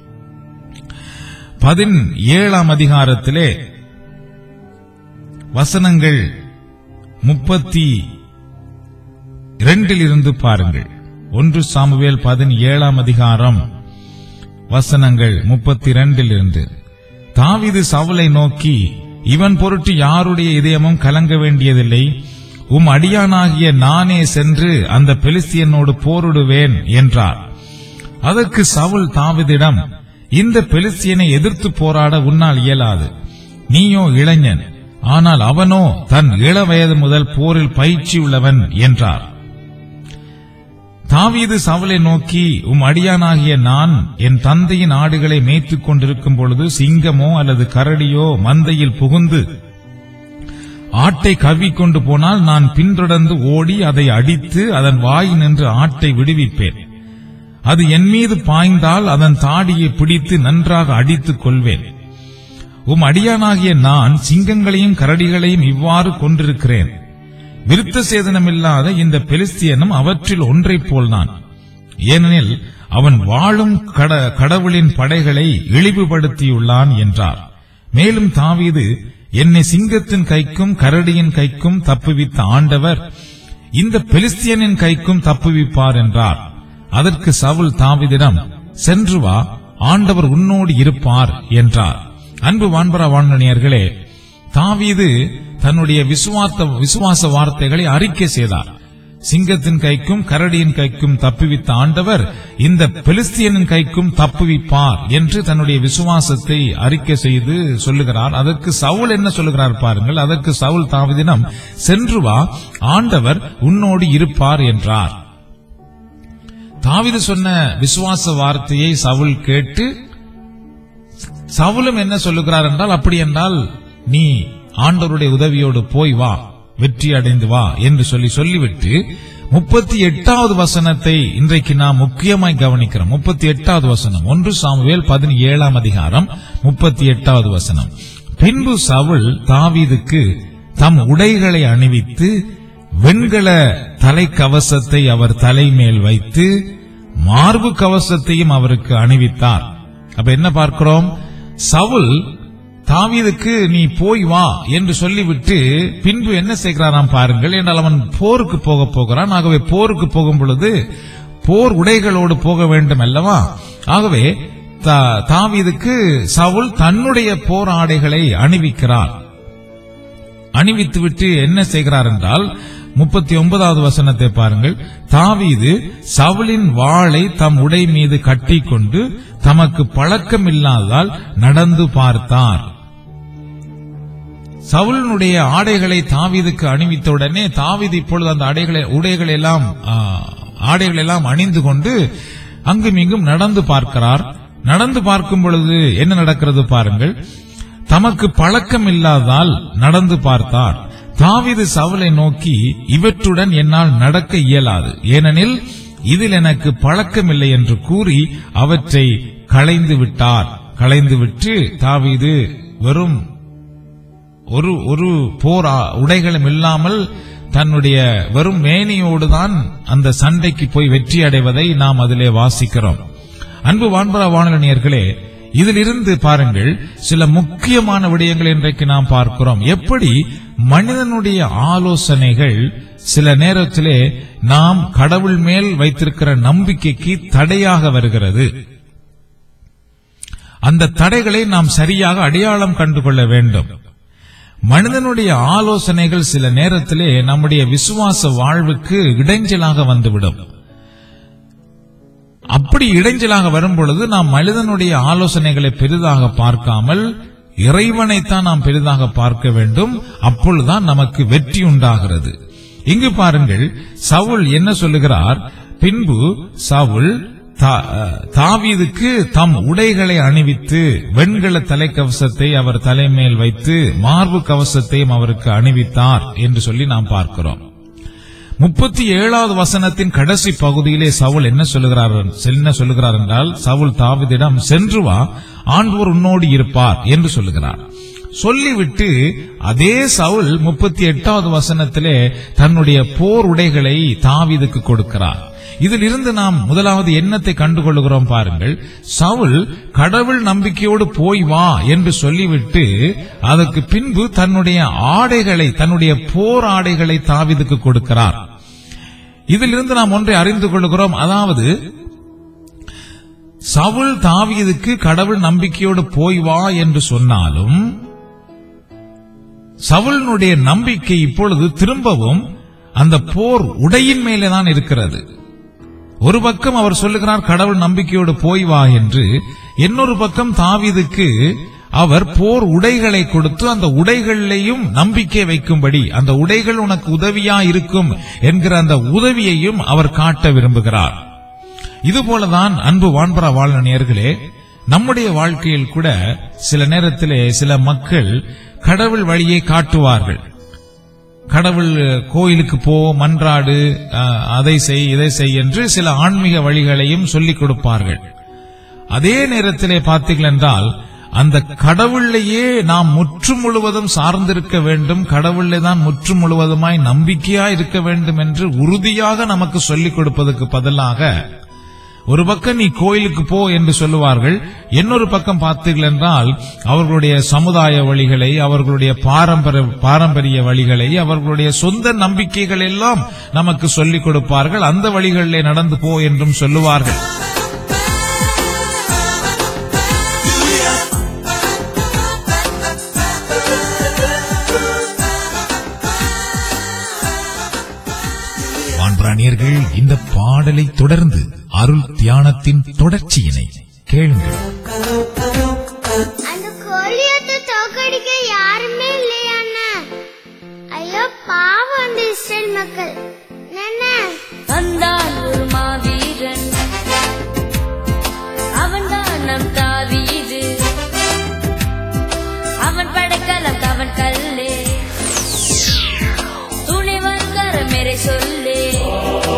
பதின் ஏழாம் அதிகாரத்திலே வசனங்கள் முப்பத்தி இரண்டில் இருந்து பாருங்கள் ஒன்று சாமுவேல் பதினேழாம் அதிகாரம் வசனங்கள் முப்பத்தி இரண்டில் இருந்து தாவீது சவுலை நோக்கி இவன் பொருட்டு யாருடைய இதயமும் கலங்க வேண்டியதில்லை உம் அடியானாகிய நானே சென்று அந்த பெலிஸ்தியனோடு போரிடுவேன் என்றார் அதற்கு சவுல் தாவீதிடம் இந்த பெலிஸ்தியனை எதிர்த்து போராட உன்னால் இயலாது நீயோ இளைஞன் ஆனால் அவனோ தன் இள வயது முதல் போரில் பயிற்சி உள்ளவன் என்றார் தாவீது சவுலை நோக்கி உம் அடியானாகிய நான் என் தந்தையின் ஆடுகளை மேய்த்துக் கொண்டிருக்கும் பொழுது சிங்கமோ அல்லது கரடியோ மந்தையில் புகுந்து ஆட்டை கவ்விக்கொண்டு போனால் நான் பின்தொடர்ந்து ஓடி அதை அடித்து அதன் வாய் நின்று ஆட்டை விடுவிப்பேன் அது என் மீது பாய்ந்தால் அதன் தாடியை பிடித்து நன்றாக அடித்துக் கொள்வேன் உம் அடியானாகிய நான் சிங்கங்களையும் கரடிகளையும் இவ்வாறு கொண்டிருக்கிறேன் விருத்த சேதனமில்லாத இந்த பெலிஸ்தியனும் அவற்றில் ஒன்றைப் போல்தான் ஏனெனில் அவன் வாழும் கட- கடவுளின் படைகளை இழிவுபடுத்தியுள்ளான் என்றார் மேலும் தாவீது என்னை சிங்கத்தின் கைக்கும் கரடியின் கைக்கும் தப்புவித்த ஆண்டவர் இந்த பெலிஸ்தியனின் கைக்கும் தப்புவிப்பார் என்றார் அதற்கு சவுல் தாவீதிடம் சென்று வா ஆண்டவர் உன்னோடு இருப்பார் என்றார் அன்பு வான்பரா வான்மணியர்களே தாவீது தன்னுடைய விசுவாத்த விசுவாச வார்த்தைகளை அறிக்கை செய்தார் சிங்கத்தின் கைக்கும் கரடியின் கைக்கும் தப்புவித்த ஆண்டவர் இந்த பெலிஸ்தியனின் கைக்கும் தப்புவிப்பார் என்று தன்னுடைய விசுவாசத்தை அறிக்கை செய்து சொல்லுகிறார் அதற்கு சவுல் என்ன சொல்லுகிறார் பாருங்கள் அதற்கு சவுல் தாவதினம் சென்று வா ஆண்டவர் உன்னோடு இருப்பார் என்றார் தாவீது சொன்ன விசுவாச வார்த்தையை சவுல் கேட்டு சவுலும் என்ன சொல்லுகிறார் என்றால் அப்படி என்றால் நீ ஆண்டவருடைய உதவியோடு போய் வா வெற்றி அடைந்து வா என்று சொல்லி சொல்லிவிட்டு முப்பத்தி எட்டாவது வசனத்தை இன்றைக்கு நாம் முக்கியமாய் கவனிக்கிறோம் முப்பத்தி எட்டாவது வசனம் ஒன்று சாமுவேல் பதினேழாம் அதிகாரம் முப்பத்தி எட்டாவது வசனம் பின்பு சவுல் தாவீதுக்கு தம் உடைகளை அணிவித்து வெண்கல தலைக்கவசத்தை அவர் தலைமேல் வைத்து மார்பு கவசத்தையும் அவருக்கு அணிவித்தார் அப்ப என்ன பார்க்கிறோம் சவுல் தாவீதுக்கு நீ போய் வா என்று சொல்லிவிட்டு பின்பு என்ன செய்கிறாராம் பாருங்கள் என்றால் அவன் போருக்கு போக போகிறான் ஆகவே போருக்கு போகும் பொழுது போர் உடைகளோடு போக வேண்டும் அல்லவா ஆகவே தா- தாவீதுக்கு சவுல் தன்னுடைய போர் ஆடைகளை அணிவிக்கிறார் அணிவித்துவிட்டு என்ன செய்கிறார் என்றால் முப்பத்தி ஒன்பதாவது வசனத்தை பாருங்கள் தாவீது சவுலின் வாளை தம் உடை மீது கட்டிக்கொண்டு தமக்கு பழக்கம் இல்லாததால் நடந்து பார்த்தார் சவுலினுடைய ஆடைகளை தாவீதுக்கு அணிவித்த உடனே தாவீது இப்பொழுது அந்த ஆடைகளை உடைகளை எல்லாம் ஆ, ஆடைகளை எல்லாம் அணிந்து கொண்டு அங்கும் இங்கும் நடந்து பார்க்கிறார் நடந்து பார்க்கும் பொழுது என்ன நடக்கிறது பாருங்கள் தமக்கு பழக்கம் இல்லாததால் நடந்து பார்த்தார் தாவீது சவுலை நோக்கி இவற்றுடன் என்னால் நடக்க இயலாது ஏனெனில் இதில் எனக்கு பழக்கமில்லை என்று கூறி அவற்றை களைந்து விட்டார் களைந்து விட்டு தாவீது வெறும் ஒரு ஒரு போர் ஆ- உடைகளும் இல்லாமல் தன்னுடைய வெறும் மேனியோடுதான் அந்த சண்டைக்கு போய் வெற்றி அடைவதை நாம் அதிலே வாசிக்கிறோம் அன்பு வான்பரா வானொலியர்களே இதிலிருந்து பாருங்கள் சில முக்கியமான விடயங்கள் இன்றைக்கு நாம் பார்க்கிறோம் எப்படி மனிதனுடைய ஆலோசனைகள் சில நேரத்திலே நாம் கடவுள் மேல் வைத்திருக்கிற நம்பிக்கைக்கு தடையாக வருகிறது அந்த தடைகளை நாம் சரியாக அடையாளம் கண்டுகொள்ள வேண்டும் மனிதனுடைய ஆலோசனைகள் சில நேரத்திலே நம்முடைய விசுவாச வாழ்வுக்கு இடைஞ்சலாக வந்துவிடும் அப்படி இடைஞ்சலாக வரும் பொழுது நாம் மனிதனுடைய ஆலோசனைகளை பெரிதாக பார்க்காமல் இறைவனைத்தான் நாம் பெரிதாக பார்க்க வேண்டும் அப்பொழுதுதான் நமக்கு வெற்றி உண்டாகிறது இங்கு பாருங்கள் சவுல் என்ன சொல்லுகிறார் பின்பு சவுல் தா- தாவீதுக்கு தம் உடைகளை அணிவித்து வெண்கல தலைக்கவசத்தை அவர் தலைமேல் வைத்து மார்பு கவசத்தையும் அவருக்கு அணிவித்தார் என்று சொல்லி நாம் பார்க்கிறோம் முப்பத்தி ஏழாவது வசனத்தின் கடைசி பகுதியிலே சவுல் என்ன சொல்லுகிறார் என்ன சொல்லுகிறார் என்றால் சவுல் தாவீதிடம் சென்று வா ஆண்டவர் உன்னோடு இருப்பார் என்று சொல்லுகிறார் சொல்லிவிட்டு அதே சவுல் முப்பத்தி எட்டாவது வசனத்திலே தன்னுடைய போர் உடைகளை தாவீதுக்கு கொடுக்கிறார் இதில் இருந்து நாம் முதலாவது எண்ணத்தை கண்டுகொள்கிறோம் பாருங்கள் சவுல் கடவுள் நம்பிக்கையோடு போய் வா என்று சொல்லிவிட்டு அதற்கு பின்பு தன்னுடைய ஆடைகளை தன்னுடைய போர் ஆடைகளை தாவீதுக்கு கொடுக்கிறார் இதிலிருந்து நாம் ஒன்றை அறிந்து கொள்கிறோம் அதாவது சவுல் தாவீதுக்கு கடவுள் நம்பிக்கையோடு போய் வா என்று சொன்னாலும் சவுலினுடைய நம்பிக்கை இப்பொழுது திரும்பவும் அந்த போர் உடையின் மேலே தான் இருக்கிறது ஒரு பக்கம் அவர் சொல்லுகிறார் கடவுள் நம்பிக்கையோடு போய் வா என்று இன்னொரு பக்கம் தாவீதுக்கு அவர் போர் உடைகளை கொடுத்து அந்த உடைகளிலேயும் நம்பிக்கை வைக்கும்படி அந்த உடைகள் உனக்கு உதவியா இருக்கும் என்கிற அந்த உதவியையும் அவர் காட்ட விரும்புகிறார் இதுபோலதான் அன்பு வான்பரா வாழ்நேயர்களே நம்முடைய வாழ்க்கையில் கூட சில நேரத்திலே சில மக்கள் கடவுள் வழியை காட்டுவார்கள் கடவுள் கோயிலுக்கு போ மன்றாடு அஹ், அதை செய் இதை செய் என்று சில ஆன்மீக வழிகளையும் சொல்லிக் கொடுப்பார்கள் அதே நேரத்திலே பார்த்தீர்கள் என்றால் அந்த கடவுளையே நாம் முற்று முழுவதும் சார்ந்திருக்க வேண்டும் கடவுளை தான் முற்று முழுவதுமாய் நம்பிக்கையா இருக்க வேண்டும் என்று உறுதியாக நமக்கு சொல்லிக் கொடுப்பதற்கு பதிலாக ஒரு பக்கம் நீ கோயிலுக்கு போ என்று சொல்லுவார்கள் இன்னொரு பக்கம் பார்த்தீர்கள் என்றால் அவர்களுடைய சமுதாய வழிகளை அவர்களுடைய பாரம்பரிய பாரம்பரிய வழிகளை அவர்களுடைய சொந்த நம்பிக்கைகள் எல்லாம் நமக்கு சொல்லிக் கொடுப்பார்கள் அந்த வழிகளிலே நடந்து போ என்றும் சொல்லுவார்கள் வான்பிராணியர்கள் இந்த பாடலை தொடர்ந்து அருள் தியானத்தின் தொடர்ச்சியினை கேளுங்கள் அந்த கோழியத்தை தோக்கடிக்க யாருமே இல்லையா அண்ணா ஐயோ பாவம் அந்த இஸ்ரேல் மக்கள் என்ன வந்தான் ஒரு மாவீரன் அவன்தான் நம் தாவீது அவன் படைக்கலம் அவன் கல்லே துணிவன் கரமேரை சொல்லே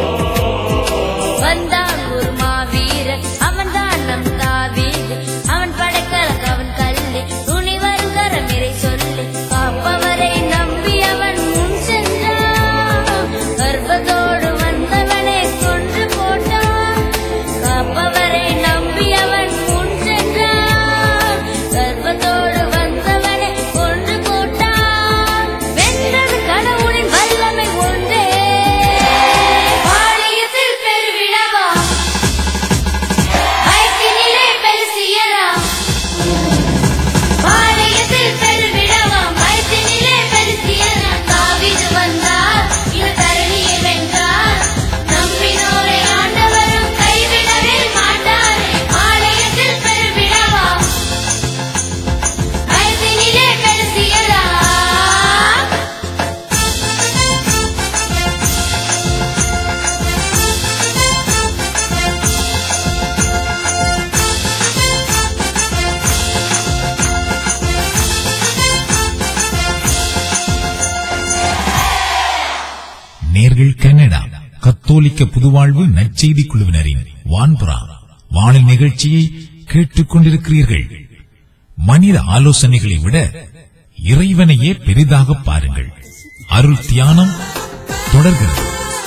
நேர்கள் கனடா கத்தோலிக்க புதுவாழ்வு நற்செய்தி குழுவினரின் வான்புறா வானில் நிகழ்ச்சியை கேட்டுக் கொண்டிருக்கிறீர்கள் மனித ஆலோசனைகளை விட இறைவனையே பெரிதாக பாருங்கள் அருள் தியானம் தொடர்கிறது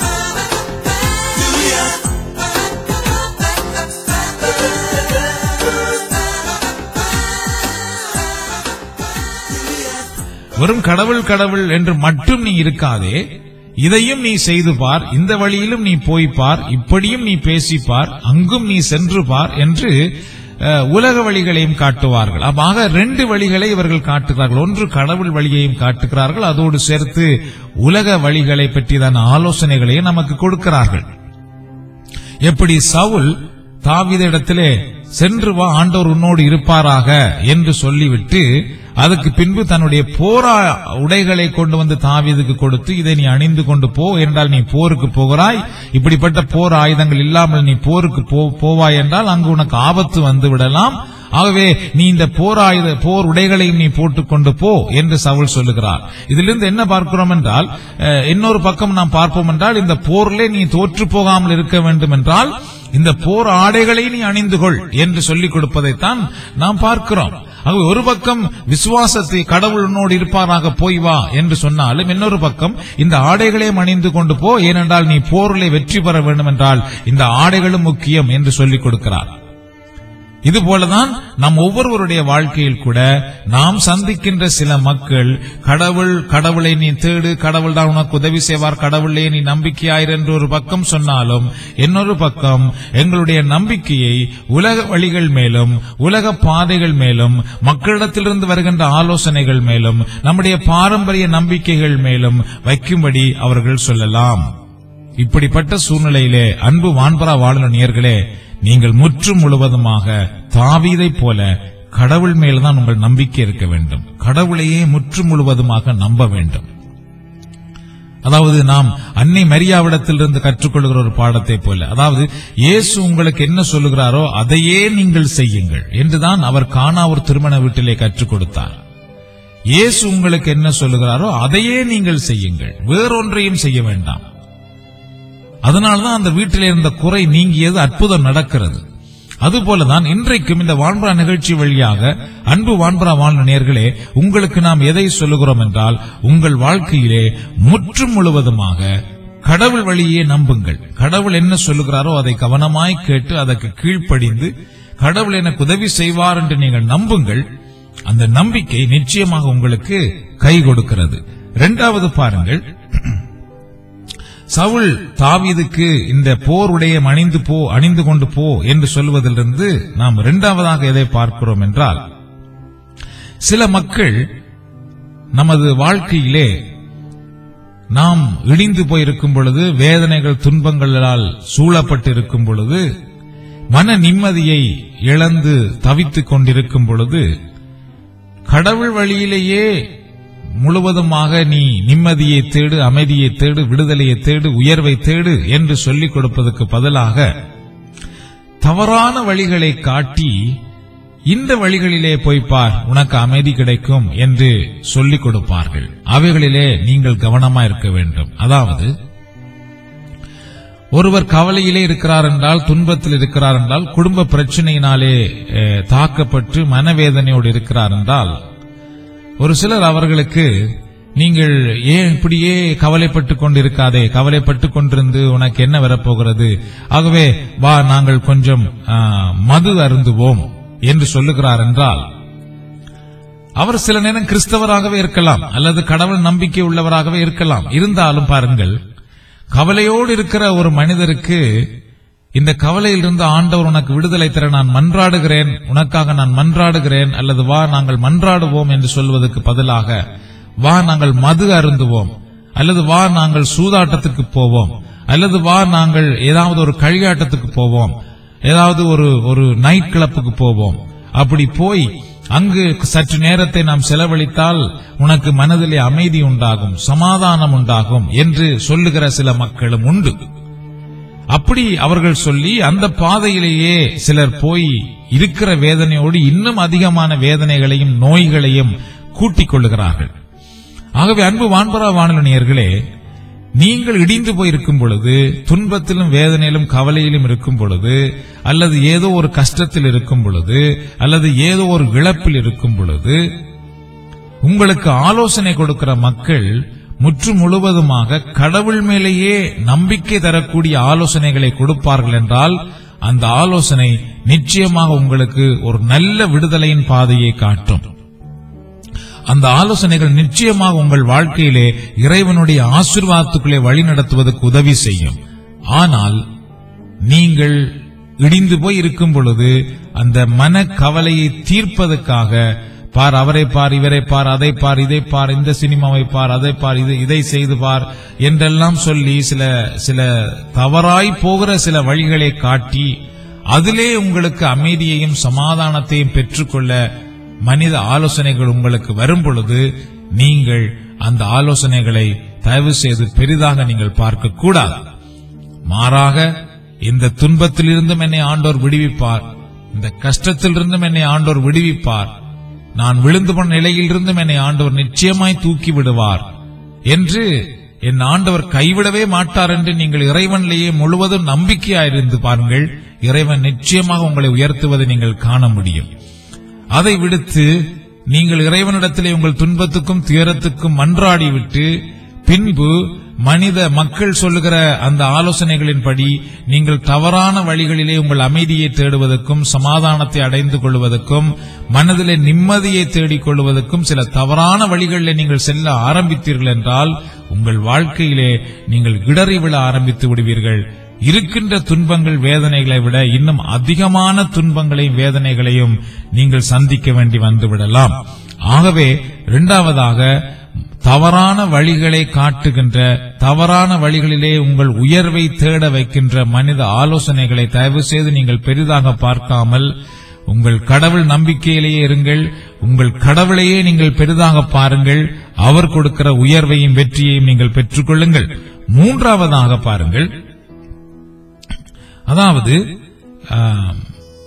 வெறும் கடவுள் கடவுள் என்று மட்டும் நீ இருக்காதே இதையும் நீ செய்து பார் இந்த வழியிலும் நீ போய் பார் இப்படியும் நீ பேசி பார் அங்கும் நீ சென்று பார் என்று அஹ், உலக வழிகளையும் காட்டுவார்கள் ஆக ரெண்டு வழிகளை இவர்கள் காட்டுகிறார்கள் ஒன்று கடவுள் வழியையும் காட்டுகிறார்கள் அதோடு சேர்த்து உலக வழிகளை பற்றியதான ஆலோசனைகளையும் நமக்கு கொடுக்கிறார்கள் எப்படி சவுல் தாவீதிடத்திலே சென்று வா ஆண்டவர் உன்னோடு இருப்பாராக என்று சொல்லிவிட்டு அதுக்கு பின்பு தன்னுடைய போரா உடைகளை கொண்டு வந்து தாவீதுக்கு கொடுத்து இதை நீ அணிந்து கொண்டு போ என்றால் நீ போருக்கு போகிறாய் இப்படிப்பட்ட போர் ஆயுதங்கள் இல்லாமல் நீ போருக்கு போ- போவாய் என்றால் அங்கு உனக்கு ஆபத்து வந்து விடலாம் ஆகவே நீ இந்த போர் ஆயுத போர் உடைகளையும் நீ போட்டுக்கொண்டு போ என்று சவுல் சொல்லுகிறார் இதிலிருந்து என்ன பார்க்கிறோம் என்றால் அஹ், இன்னொரு பக்கம் நாம் பார்ப்போம் என்றால் இந்த போரிலே நீ தோற்று போகாமல் இருக்க வேண்டும் என்றால் இந்த போர் ஆடைகளை நீ அணிந்து கொள் என்று சொல்லிக் கொடுப்பதைத்தான் நாம் பார்க்கிறோம் ஆகவே ஒரு பக்கம் விசுவாசத்தை கடவுள் உன்னோடு இருப்பாராக போய் வா என்று சொன்னாலும் இன்னொரு பக்கம் இந்த ஆடைகளையும் அணிந்து கொண்டு போ ஏனென்றால் நீ போரிலே வெற்றி பெற வேண்டும் என்றால் இந்த ஆடைகளும் முக்கியம் என்று சொல்லிக் கொடுக்கிறார் இதுபோலதான் நம் ஒவ்வொருவருடைய வாழ்க்கையில் கூட நாம் சந்திக்கின்ற சில மக்கள் கடவுள் கடவுளை நீ தேடு கடவுள் தான் உனக்கு உதவி செய்வார் கடவுளே நீ நம்பிக்கையாயிரு என்று ஒரு பக்கம் சொன்னாலும் இன்னொரு பக்கம் எங்களுடைய நம்பிக்கையை உலக வழிகள் மேலும் உலக பாதைகள் மேலும் மக்களிடத்திலிருந்து வருகின்ற ஆலோசனைகள் மேலும் நம்முடைய பாரம்பரிய நம்பிக்கைகள் மேலும் வைக்கும்படி அவர்கள் சொல்லலாம் இப்படிப்பட்ட சூழ்நிலையிலே அன்பு வான்பரா வாழும் நேயர்களே நீங்கள் முற்றும் முழுவதுமாக தாவீதைப் போல கடவுள் மேல்தான் உங்கள் நம்பிக்கை இருக்க வேண்டும் கடவுளையே முற்றும் முழுவதுமாக நம்ப வேண்டும் அதாவது நாம் அன்னை மரியாவிடத்திலிருந்து கற்றுக்கொள்கிற ஒரு பாடத்தை போல அதாவது இயேசு உங்களுக்கு என்ன சொல்லுகிறாரோ அதையே நீங்கள் செய்யுங்கள் என்றுதான் அவர் காணா ஒரு திருமண வீட்டிலே கற்றுக் கொடுத்தார் இயேசு உங்களுக்கு என்ன சொல்லுகிறாரோ அதையே நீங்கள் செய்யுங்கள் வேறொன்றையும் செய்ய வேண்டாம் அதனால்தான் அந்த வீட்டில் இருந்த குறை நீங்கியது அற்புதம் நடக்கிறது அதுபோலதான் இன்றைக்கும் இந்த வான்பரா நிகழ்ச்சி வழியாக அன்பு வான்பரா வாழ்ந்த நேர்களே உங்களுக்கு நாம் எதை சொல்லுகிறோம் என்றால் உங்கள் வாழ்க்கையிலே முற்றும் முழுவதுமாக கடவுள் வழியே நம்புங்கள் கடவுள் என்ன சொல்லுகிறாரோ அதை கவனமாய் கேட்டு அதற்கு கீழ்ப்படிந்து கடவுள் எனக்கு உதவி செய்வார் என்று நீங்கள் நம்புங்கள் அந்த நம்பிக்கை நிச்சயமாக உங்களுக்கு கை கொடுக்கிறது இரண்டாவது பாருங்கள் சவுல் தாவீதுக்கு இந்த போர் உடைய அணிந்து போ அணிந்து கொண்டு போ என்று சொல்வதிலிருந்து நாம் இரண்டாவதாக எதை பார்க்கிறோம் என்றால் சில மக்கள் நமது வாழ்க்கையிலே நாம் இடிந்து போயிருக்கும் பொழுது வேதனைகள் துன்பங்களால் சூழப்பட்டு இருக்கும் பொழுது மன நிம்மதியை இழந்து தவித்துக் கொண்டிருக்கும் பொழுது கடவுள் வழியிலேயே முழுவதுமாக நீ நிம்மதியை தேடு அமைதியை தேடு விடுதலையை தேடு உயர்வை தேடு என்று சொல்லிக் கொடுப்பதற்கு பதிலாக தவறான வழிகளை காட்டி இந்த வழிகளிலே போய் பார் உனக்கு அமைதி கிடைக்கும் என்று சொல்லிக் கொடுப்பார்கள் அவைகளிலே நீங்கள் கவனமா இருக்க வேண்டும் அதாவது ஒருவர் கவலையிலே இருக்கிறார் என்றால் துன்பத்தில் இருக்கிறார் என்றால் குடும்ப பிரச்சனையினாலே அஹ், தாக்கப்பட்டு மனவேதனையோடு இருக்கிறார் என்றால் ஒரு சிலர் அவர்களுக்கு நீங்கள் ஏன் இப்படியே கவலைப்பட்டு கொண்டிருக்காதே கவலைப்பட்டு கொண்டிருந்து உனக்கு என்ன வரப்போகிறது ஆகவே வா நாங்கள் கொஞ்சம் ஆ, மது அருந்துவோம் என்று சொல்லுகிறார் என்றால் அவர் சில நேரம் கிறிஸ்தவராகவே இருக்கலாம் அல்லது கடவுள் நம்பிக்கை உள்ளவராகவே இருக்கலாம் இருந்தாலும் பாருங்கள் கவலையோடு இருக்கிற ஒரு மனிதருக்கு இந்த கவலையிலிருந்து ஆண்டவர் உனக்கு விடுதலை தர நான் மன்றாடுகிறேன் உனக்காக நான் மன்றாடுகிறேன் அல்லது வா நாங்கள் மன்றாடுவோம் என்று சொல்வதற்கு பதிலாக வா நாங்கள் மது அருந்துவோம் அல்லது வா நாங்கள் சூதாட்டத்துக்கு போவோம் அல்லது வா நாங்கள் ஏதாவது ஒரு களியாட்டத்துக்கு போவோம் ஏதாவது ஒரு ஒரு நைட் கிளப்புக்கு போவோம் அப்படி போய் அங்கு சற்று நேரத்தை நாம் செலவழித்தால் உனக்கு மனதிலே அமைதி உண்டாகும் சமாதானம் உண்டாகும் என்று சொல்லுகிற சில மக்களும் உண்டு அப்படி அவர்கள் சொல்லி அந்த பாதையிலேயே சிலர் போய் இருக்கிற வேதனையோடு இன்னும் அதிகமான வேதனைகளையும் நோய்களையும் கூட்டிக் கொள்ளுகிறார்கள் ஆகவே அன்பு வான்பரா வானொலியர்களே நீங்கள் இடிந்து போயிருக்கும் பொழுது துன்பத்திலும் வேதனையிலும் கவலையிலும் இருக்கும் பொழுது அல்லது ஏதோ ஒரு கஷ்டத்தில் இருக்கும் பொழுது அல்லது ஏதோ ஒரு இழப்பில் இருக்கும் பொழுது உங்களுக்கு ஆலோசனை கொடுக்கிற மக்கள் முற்று முழுவதுமாக கடவுள் மேலேயே நம்பிக்கை தரக்கூடிய ஆலோசனைகளை கொடுப்பார்கள் என்றால் அந்த ஆலோசனை நிச்சயமாக உங்களுக்கு ஒரு நல்ல விடுதலையின் பாதையை காட்டும் அந்த ஆலோசனைகள் நிச்சயமாக உங்கள் வாழ்க்கையிலே இறைவனுடைய ஆசீர்வாதத்துக்குள்ளே வழிநடத்துவதற்கு உதவி செய்யும் ஆனால் நீங்கள் இடிந்து போய் இருக்கும் பொழுது அந்த மன கவலையை தீர்ப்பதற்காக பார் அவரை பார் இவரை பார் அதை பார் இதை பார் இந்த சினிமாவை பார் அதை பார் இதை இதை செய்து பார் என்றெல்லாம் சொல்லி சில சில தவறாய் போகிற சில வழிகளை காட்டி அதிலே உங்களுக்கு அமைதியையும் சமாதானத்தையும் பெற்றுக்கொள்ள மனித ஆலோசனைகள் உங்களுக்கு வரும் பொழுது நீங்கள் அந்த ஆலோசனைகளை தயவு செய்து பெரிதாக நீங்கள் பார்க்க கூடாது மாறாக இந்த துன்பத்திலிருந்தும் என்னை ஆண்டோர் விடுவிப்பார் இந்த கஷ்டத்திலிருந்தும் என்னை ஆண்டோர் விடுவிப்பார் நான் விழுந்து போன நிலையிலிருந்தும் என்னை ஆண்டவர் நிச்சயமாய் தூக்கி விடுவார் என்று என் ஆண்டவர் கைவிடவே மாட்டார் என்று நீங்கள் இறைவனிலேயே முழுவதும் நம்பிக்கையாயிருந்து பாருங்கள் இறைவன் நிச்சயமாக உங்களை உயர்த்துவதை நீங்கள் காண முடியும் அதை விடுத்து நீங்கள் இறைவனிடத்திலே உங்கள் துன்பத்துக்கும் துயரத்துக்கும் மன்றாடி விட்டு பின்பு மனித மக்கள் சொல்லுகிற அந்த ஆலோசனைகளின்படி நீங்கள் தவறான வழிகளிலே உங்கள் அமைதியை தேடுவதற்கும் சமாதானத்தை அடைந்து கொள்வதற்கும் மனதிலே நிம்மதியை தேடிக் கொள்வதற்கும் சில தவறான வழிகளிலே நீங்கள் செல்ல ஆரம்பித்தீர்கள் என்றால் உங்கள் வாழ்க்கையிலே நீங்கள் இடறி விழ ஆரம்பித்து விடுவீர்கள் இருக்கின்ற துன்பங்கள் வேதனைகளை விட இன்னும் அதிகமான துன்பங்களையும் வேதனைகளையும் நீங்கள் சந்திக்க வேண்டி வந்துவிடலாம் ஆகவே இரண்டாவதாக தவறான வழிகளை காட்டுகின்ற தவறான வழிகளிலே உங்கள் உயர்வை தேட வைக்கின்ற மனித ஆலோசனைகளை தயவு செய்து நீங்கள் பெரிதாக பார்க்காமல் உங்கள் கடவுள் நம்பிக்கையிலேயே இருங்கள் உங்கள் கடவுளையே நீங்கள் பெரிதாக பாருங்கள் அவர் கொடுக்கிற உயர்வையும் வெற்றியையும் நீங்கள் பெற்றுக்கொள்ளுங்கள் மூன்றாவதாக பாருங்கள் அதாவது ஆம்,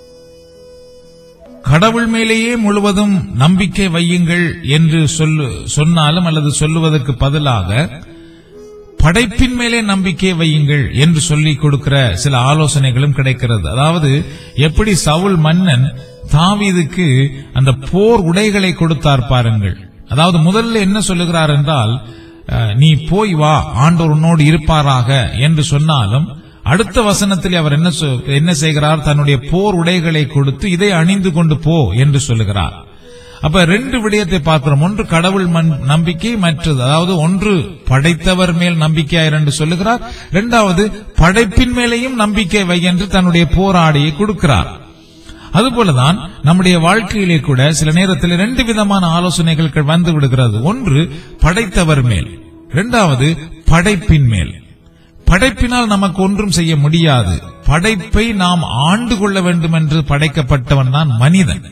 கடவுள் மேலேயே முழுவதும் நம்பிக்கை வையுங்கள் என்று சொல்லு சொன்னாலும் அல்லது சொல்லுவதற்கு பதிலாக படைப்பின் மேலே நம்பிக்கை வையுங்கள் என்று சொல்லிக் கொடுக்கிற சில ஆலோசனைகளும் கிடைக்கிறது அதாவது எப்படி சவுல் மன்னன் தாவீதுக்கு அந்த போர் உடைகளை கொடுத்தார் பாருங்கள் அதாவது முதல்ல என்ன சொல்லுகிறார் என்றால் அஹ், நீ போய் வா ஆண்டவர் உன்னோடு இருப்பாராக என்று சொன்னாலும் அடுத்த வசனத்தில் அவர் என்ன சொ- என்ன செய்கிறார் தன்னுடைய போர் உடைகளை கொடுத்து இதை அணிந்து கொண்டு போ என்று சொல்லுகிறார் அப்ப ரெண்டு விடயத்தை பார்க்கிறோம் ஒன்று கடவுள் மன்- நம்பிக்கை மற்றது அதாவது ஒன்று படைத்தவர் மேல் நம்பிக்கையாயிரு என்று சொல்லுகிறார் இரண்டாவது படைப்பின் மேலேயும் நம்பிக்கை வை என்று தன்னுடைய போராடியை கொடுக்கிறார் அதுபோலதான் நம்முடைய வாழ்க்கையிலே கூட சில நேரத்தில் இரண்டு விதமான ஆலோசனைகள் வந்து விடுகிறது ஒன்று படைத்தவர் மேல் இரண்டாவது படைப்பின் மேல் படைப்பினால் நமக்கு ஒன்றும் செய்ய முடியாது படைப்பை நாம் ஆண்டு கொள்ள வேண்டும் என்று படைக்கப்பட்டவன் தான் மனிதன்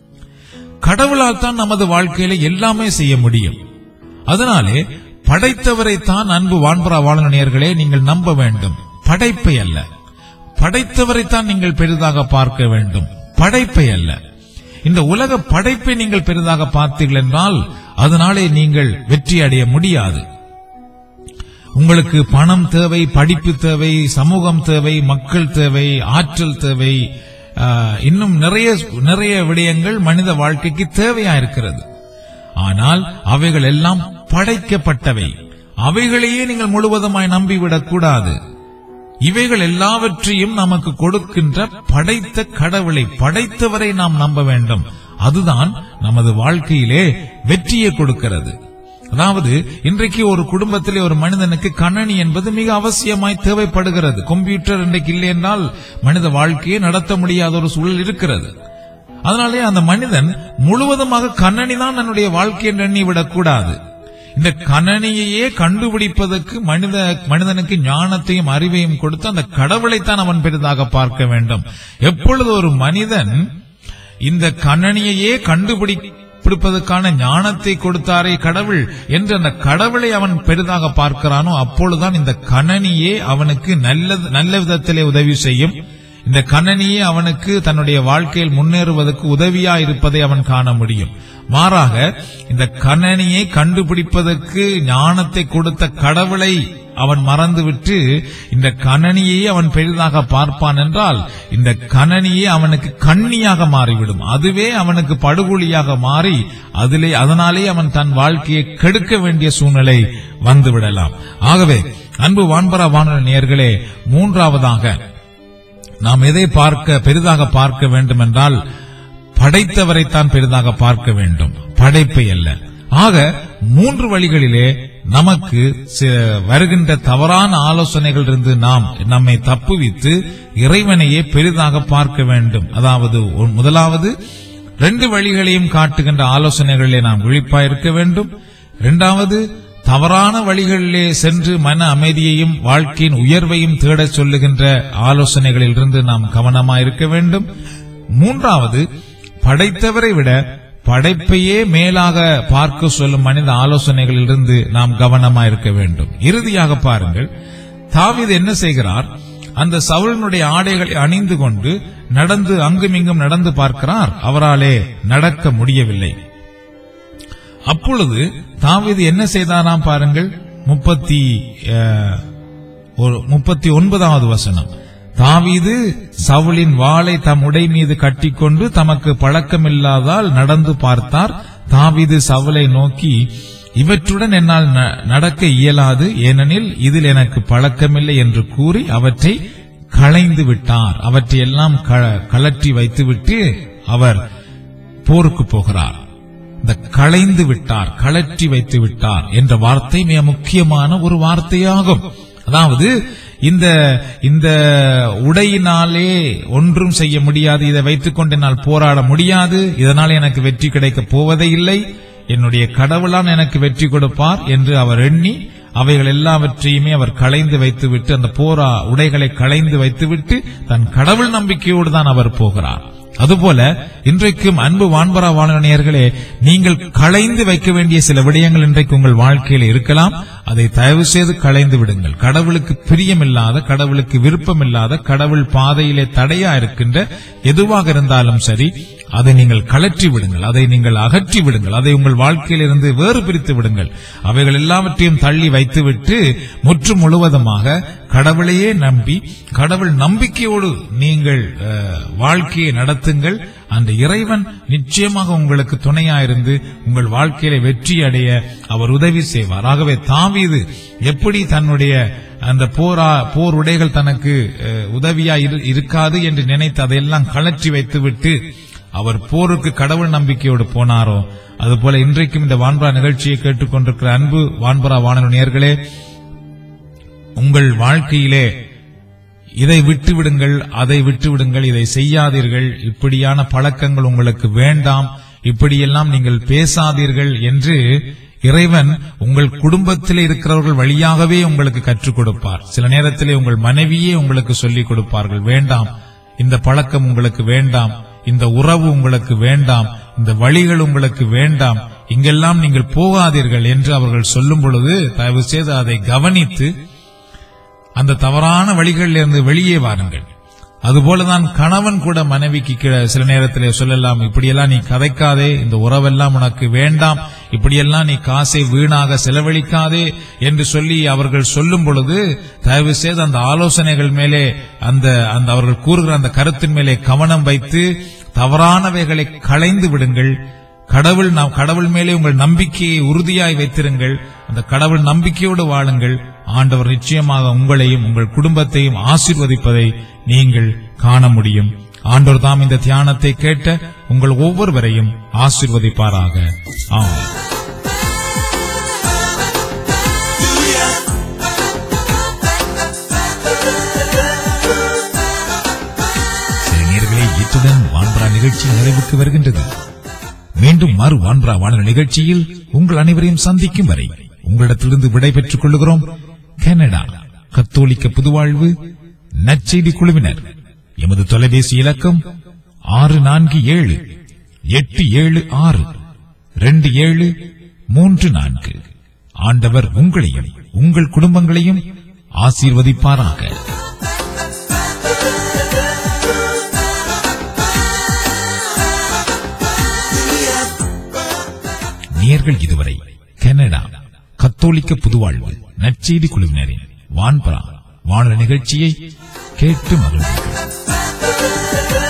கடவுளால் தான் நமது வாழ்க்கையில எல்லாமே செய்ய முடியும் அதனாலே படைத்தவரை தான் அன்பு வான்பரா வாழனியர்களே நீங்கள் நம்ப வேண்டும் படைப்பை அல்ல படைத்தவரைத்தான் நீங்கள் பெரிதாக பார்க்க வேண்டும் படைப்பை அல்ல இந்த உலக படைப்பை நீங்கள் பெரிதாக பார்த்தீர்கள் என்றால் அதனாலே நீங்கள் வெற்றி அடைய முடியாது உங்களுக்கு பணம் தேவை படிப்பு தேவை சமூகம் தேவை மக்கள் தேவை ஆற்றல் தேவை ஆஹ், இன்னும் நிறைய நிறைய விடயங்கள் மனித வாழ்க்கைக்கு தேவையா இருக்கிறது ஆனால் அவைகள் எல்லாம் படைக்கப்பட்டவை அவைகளையே நீங்கள் முழுவதுமாய் நம்பிவிடக் கூடாது இவைகள் எல்லாவற்றையும் நமக்கு கொடுக்கின்ற படைத்த கடவுளை படைத்தவரை நாம் நம்ப வேண்டும் அதுதான் நமது வாழ்க்கையிலே வெற்றியை கொடுக்கிறது அதாவது இன்றைக்கு ஒரு குடும்பத்திலே ஒரு மனிதனுக்கு கணனி என்பது மிக அவசியமாய் தேவைப்படுகிறது கம்ப்யூட்டர் இன்றைக்கு இல்லை என்றால் மனித வாழ்க்கையை நடத்த முடியாத ஒரு சூழல் இருக்கிறது அதனாலே அந்த மனிதன் முழுவதுமாக கண்ணனி தான் தன்னுடைய வாழ்க்கை என்று எண்ணி விடக்கூடாது இந்த கணனியையே கண்டுபிடிப்பதற்கு மனித மனிதனுக்கு ஞானத்தையும் அறிவையும் கொடுத்து அந்த கடவுளைத்தான் அவன் பெரிதாக பார்க்க வேண்டும் எப்பொழுது ஒரு மனிதன் இந்த கணனியையே கண்டுபிடிப்பதற்கான ஞானத்தை கொடுத்தாரே கடவுள் என்று அந்த கடவுளை அவன் பெரிதாக பார்க்கிறானோ அப்பொழுதுதான் இந்த கணனியே அவனுக்கு நல்ல நல்ல விதத்திலே உதவி செய்யும் இந்த கணனியே அவனுக்கு தன்னுடைய வாழ்க்கையில் முன்னேறுவதற்கு உதவியா இருப்பதை அவன் காண முடியும் மாறாக இந்த கணனியை கண்டுபிடிப்பதற்கு ஞானத்தை கொடுத்த கடவுளை அவன் மறந்துவிட்டு இந்த கணனியை அவன் பெரிதாக பார்ப்பான் என்றால் இந்த கணனியே அவனுக்கு கண்ணியாக மாறிவிடும் அதுவே அவனுக்கு படுகொலியாக மாறி அதிலே அதனாலே அவன் தன் வாழ்க்கையை கெடுக்க வேண்டிய சூழ்நிலை வந்துவிடலாம் ஆகவே அன்பு வான்பரா வானொலி நேயர்களே மூன்றாவதாக நாம் எதை பார்க்க பெரிதாக பார்க்க வேண்டும் என்றால் படைத்தவரைத்தான் பெரிதாக பார்க்க வேண்டும் படைப்பை அல்ல ஆக மூன்று வழிகளிலே நமக்கு சி- வருகின்ற தவறான ஆலோசனைகள் இருந்து நாம் நம்மை தப்புவித்து இறைவனையே பெரிதாக பார்க்க வேண்டும் அதாவது ஒ- முதலாவது ரெண்டு வழிகளையும் காட்டுகின்ற ஆலோசனைகளிலே நாம் விழிப்பாயிருக்க வேண்டும் இரண்டாவது தவறான வழிகளிலே சென்று மன அமைதியையும் வாழ்க்கையின் உயர்வையும் தேடச் சொல்லுகின்ற ஆலோசனைகளில் இருந்து நாம் கவனமாயிருக்க வேண்டும் மூன்றாவது படைத்தவரை விட படைப்பையே மேலாக பார்க்க சொல்லும் மனித ஆலோசனைகளிலிருந்து நாம் கவனமாயிருக்க வேண்டும் இறுதியாக பாருங்கள் தாவீது என்ன செய்கிறார் அந்த சவுலனுடைய ஆடைகளை அணிந்து கொண்டு நடந்து அங்குமிங்கும் நடந்து பார்க்கிறார் அவராலே நடக்க முடியவில்லை அப்பொழுது தாவீது என்ன செய்தாராம் பாருங்கள் முப்பத்தி அஹ், ஒரு முப்பத்தி ஒன்பதாவது வசனம் தாவீது சவுலின் வாளை தம் உடை மீது கட்டிக்கொண்டு தமக்கு பழக்கமில்லாதால் நடந்து பார்த்தார் தாவீது சவுலை நோக்கி இவற்றுடன் என்னால் ந- நடக்க இயலாது ஏனெனில் இதில் எனக்கு பழக்கமில்லை என்று கூறி அவற்றை களைந்து விட்டார் அவற்றை எல்லாம் க- கழற்றி வைத்துவிட்டு அவர் போருக்கு போகிறார் இந்த களைந்து விட்டார் கழற்றி வைத்து விட்டார் என்ற வார்த்தை மிக முக்கியமான ஒரு வார்த்தையாகும் அதாவது இந்த இந்த உடையினாலே ஒன்றும் செய்ய முடியாது இதை வைத்துக் கொண்டு என்னால் போராட முடியாது இதனால் எனக்கு வெற்றி கிடைக்கப் போவதே இல்லை என்னுடைய கடவுளான் எனக்கு வெற்றி கொடுப்பார் என்று அவர் எண்ணி அவைகள் எல்லாவற்றையுமே அவர் களைந்து வைத்துவிட்டு அந்த போரா உடைகளை களைந்து வைத்துவிட்டு தன் கடவுள் நம்பிக்கையோடு தான் அவர் போகிறார் அதுபோல இன்றைக்கும் அன்பு வான்பரா வானவனியர்களே நீங்கள் களைந்து வைக்க வேண்டிய சில விடயங்கள் இன்றைக்கு உங்கள் வாழ்க்கையில் இருக்கலாம் அதை தயவு செய்து களைந்து விடுங்கள் கடவுளுக்கு பிரியமில்லாத கடவுளுக்கு விருப்பமில்லாத கடவுள் பாதையிலே தடையா இருக்கின்ற எதுவாக இருந்தாலும் சரி அதை நீங்கள் கலற்றி விடுங்கள் அதை நீங்கள் அகற்றி விடுங்கள் அதை உங்கள் வாழ்க்கையிலிருந்து வேறு பிரித்து விடுங்கள் அவைகள் எல்லாவற்றையும் தள்ளி வைத்துவிட்டு முற்று முழுவதுமாக கடவுளையே நம்பி கடவுள் நம்பிக்கையோடு நீங்கள் அஹ், வாழ்க்கையை நடத்துங்கள் அந்த இறைவன் நிச்சயமாக உங்களுக்கு துணையாயிருந்து உங்கள் வாழ்க்கையில வெற்றி அடைய அவர் உதவி செய்வார் ஆகவே தாவீது எப்படி தன்னுடைய அந்த போரா போர் உடைகள் தனக்கு அஹ், உதவியா இரு- இருக்காது என்று நினைத்து அதையெல்லாம் கலற்றி வைத்துவிட்டு அவர் போருக்கு கடவுள் நம்பிக்கையோடு போனாரோ அதுபோல இன்றைக்கும் இந்த வான்பரா நிகழ்ச்சியை கேட்டுக்கொண்டிருக்கிற அன்பு வான்பரா வானொலி நேயர்களே உங்கள் வாழ்க்கையிலே இதை விட்டு விடுங்கள் அதை விட்டு விடுங்கள் இதை செய்யாதீர்கள் இப்படியான பழக்கங்கள் உங்களுக்கு வேண்டாம் இப்படியெல்லாம் நீங்கள் பேசாதீர்கள் என்று இறைவன் உங்கள் குடும்பத்தில் இருக்கிறவர்கள் வழியாகவே உங்களுக்கு கற்றுக் கொடுப்பார் சில நேரத்திலே உங்கள் மனைவியே உங்களுக்கு சொல்லிக் கொடுப்பார்கள் வேண்டாம் இந்த பழக்கம் உங்களுக்கு வேண்டாம் இந்த உறவு உங்களுக்கு வேண்டாம் இந்த வழிகள் உங்களுக்கு வேண்டாம் இங்கெல்லாம் நீங்கள் போகாதீர்கள் என்று அவர்கள் சொல்லும் பொழுது தயவு செய்து அதை கவனித்து அந்த தவறான வழிகளில் இருந்து வெளியே வாருங்கள் அதுபோலதான் கணவன் கூட மனைவிக்கு கீழே சில நேரத்திலே சொல்லலாம் இப்படியெல்லாம் நீ கதைக்காதே இந்த உறவெல்லாம் உனக்கு வேண்டாம் இப்படியெல்லாம் நீ காசை வீணாக செலவழிக்காதே என்று சொல்லி அவர்கள் சொல்லும் பொழுது தயவு செய்து அந்த ஆலோசனைகள் மேலே அந்த அந்த அவர்கள் கூறுகிற அந்த கருத்தின் மேலே கவனம் வைத்து தவறானவைகளை களைந்து விடுங்கள் கடவுள் நாம் கடவுள் மேலே உங்கள் நம்பிக்கையை உறுதியாய் வைத்திருங்கள் அந்த கடவுள் நம்பிக்கையோடு வாழுங்கள் ஆண்டவர் நிச்சயமாக உங்களையும் உங்கள் குடும்பத்தையும் ஆசீர்வதிப்பதை நீங்கள் காண முடியும் ஆண்டவர் தாம் இந்த தியானத்தை கேட்ட உங்கள் ஒவ்வொருவரையும் ஆசீர்வதிப்பாராக ஆமென் சில நேயர்களே இத்துடன் வான்பரா நிகழ்ச்சி நிறைவுக்கு வருகின்றது மீண்டும் மறு வான்பரா வானொலி நிகழ்ச்சியில் உங்கள் அனைவரையும் சந்திக்கும் வரை உங்களிடத்திலிருந்து விடை பெற்றுக் கொள்கிறோம் கனடா கத்தோலிக்க புதுவாழ்வு நற்செய்தி குழுவினர் எமது தொலைபேசி இலக்கம் ஆறு நான்கு ஏழு எட்டு ஏழு ஆறு ரெண்டு ஏழு மூன்று நான்கு ஆண்டவர் உங்களையும் உங்கள் குடும்பங்களையும் ஆசீர்வதிப்பாராக நேர்கள் இதுவரை கனடா கத்தோலிக்க புதுவாழ்வு நற்செய்தி குழுவினரின் வான்பரா வானொலி நிகழ்ச்சியை கேட்டு மகிழ்ந்தீர்கள்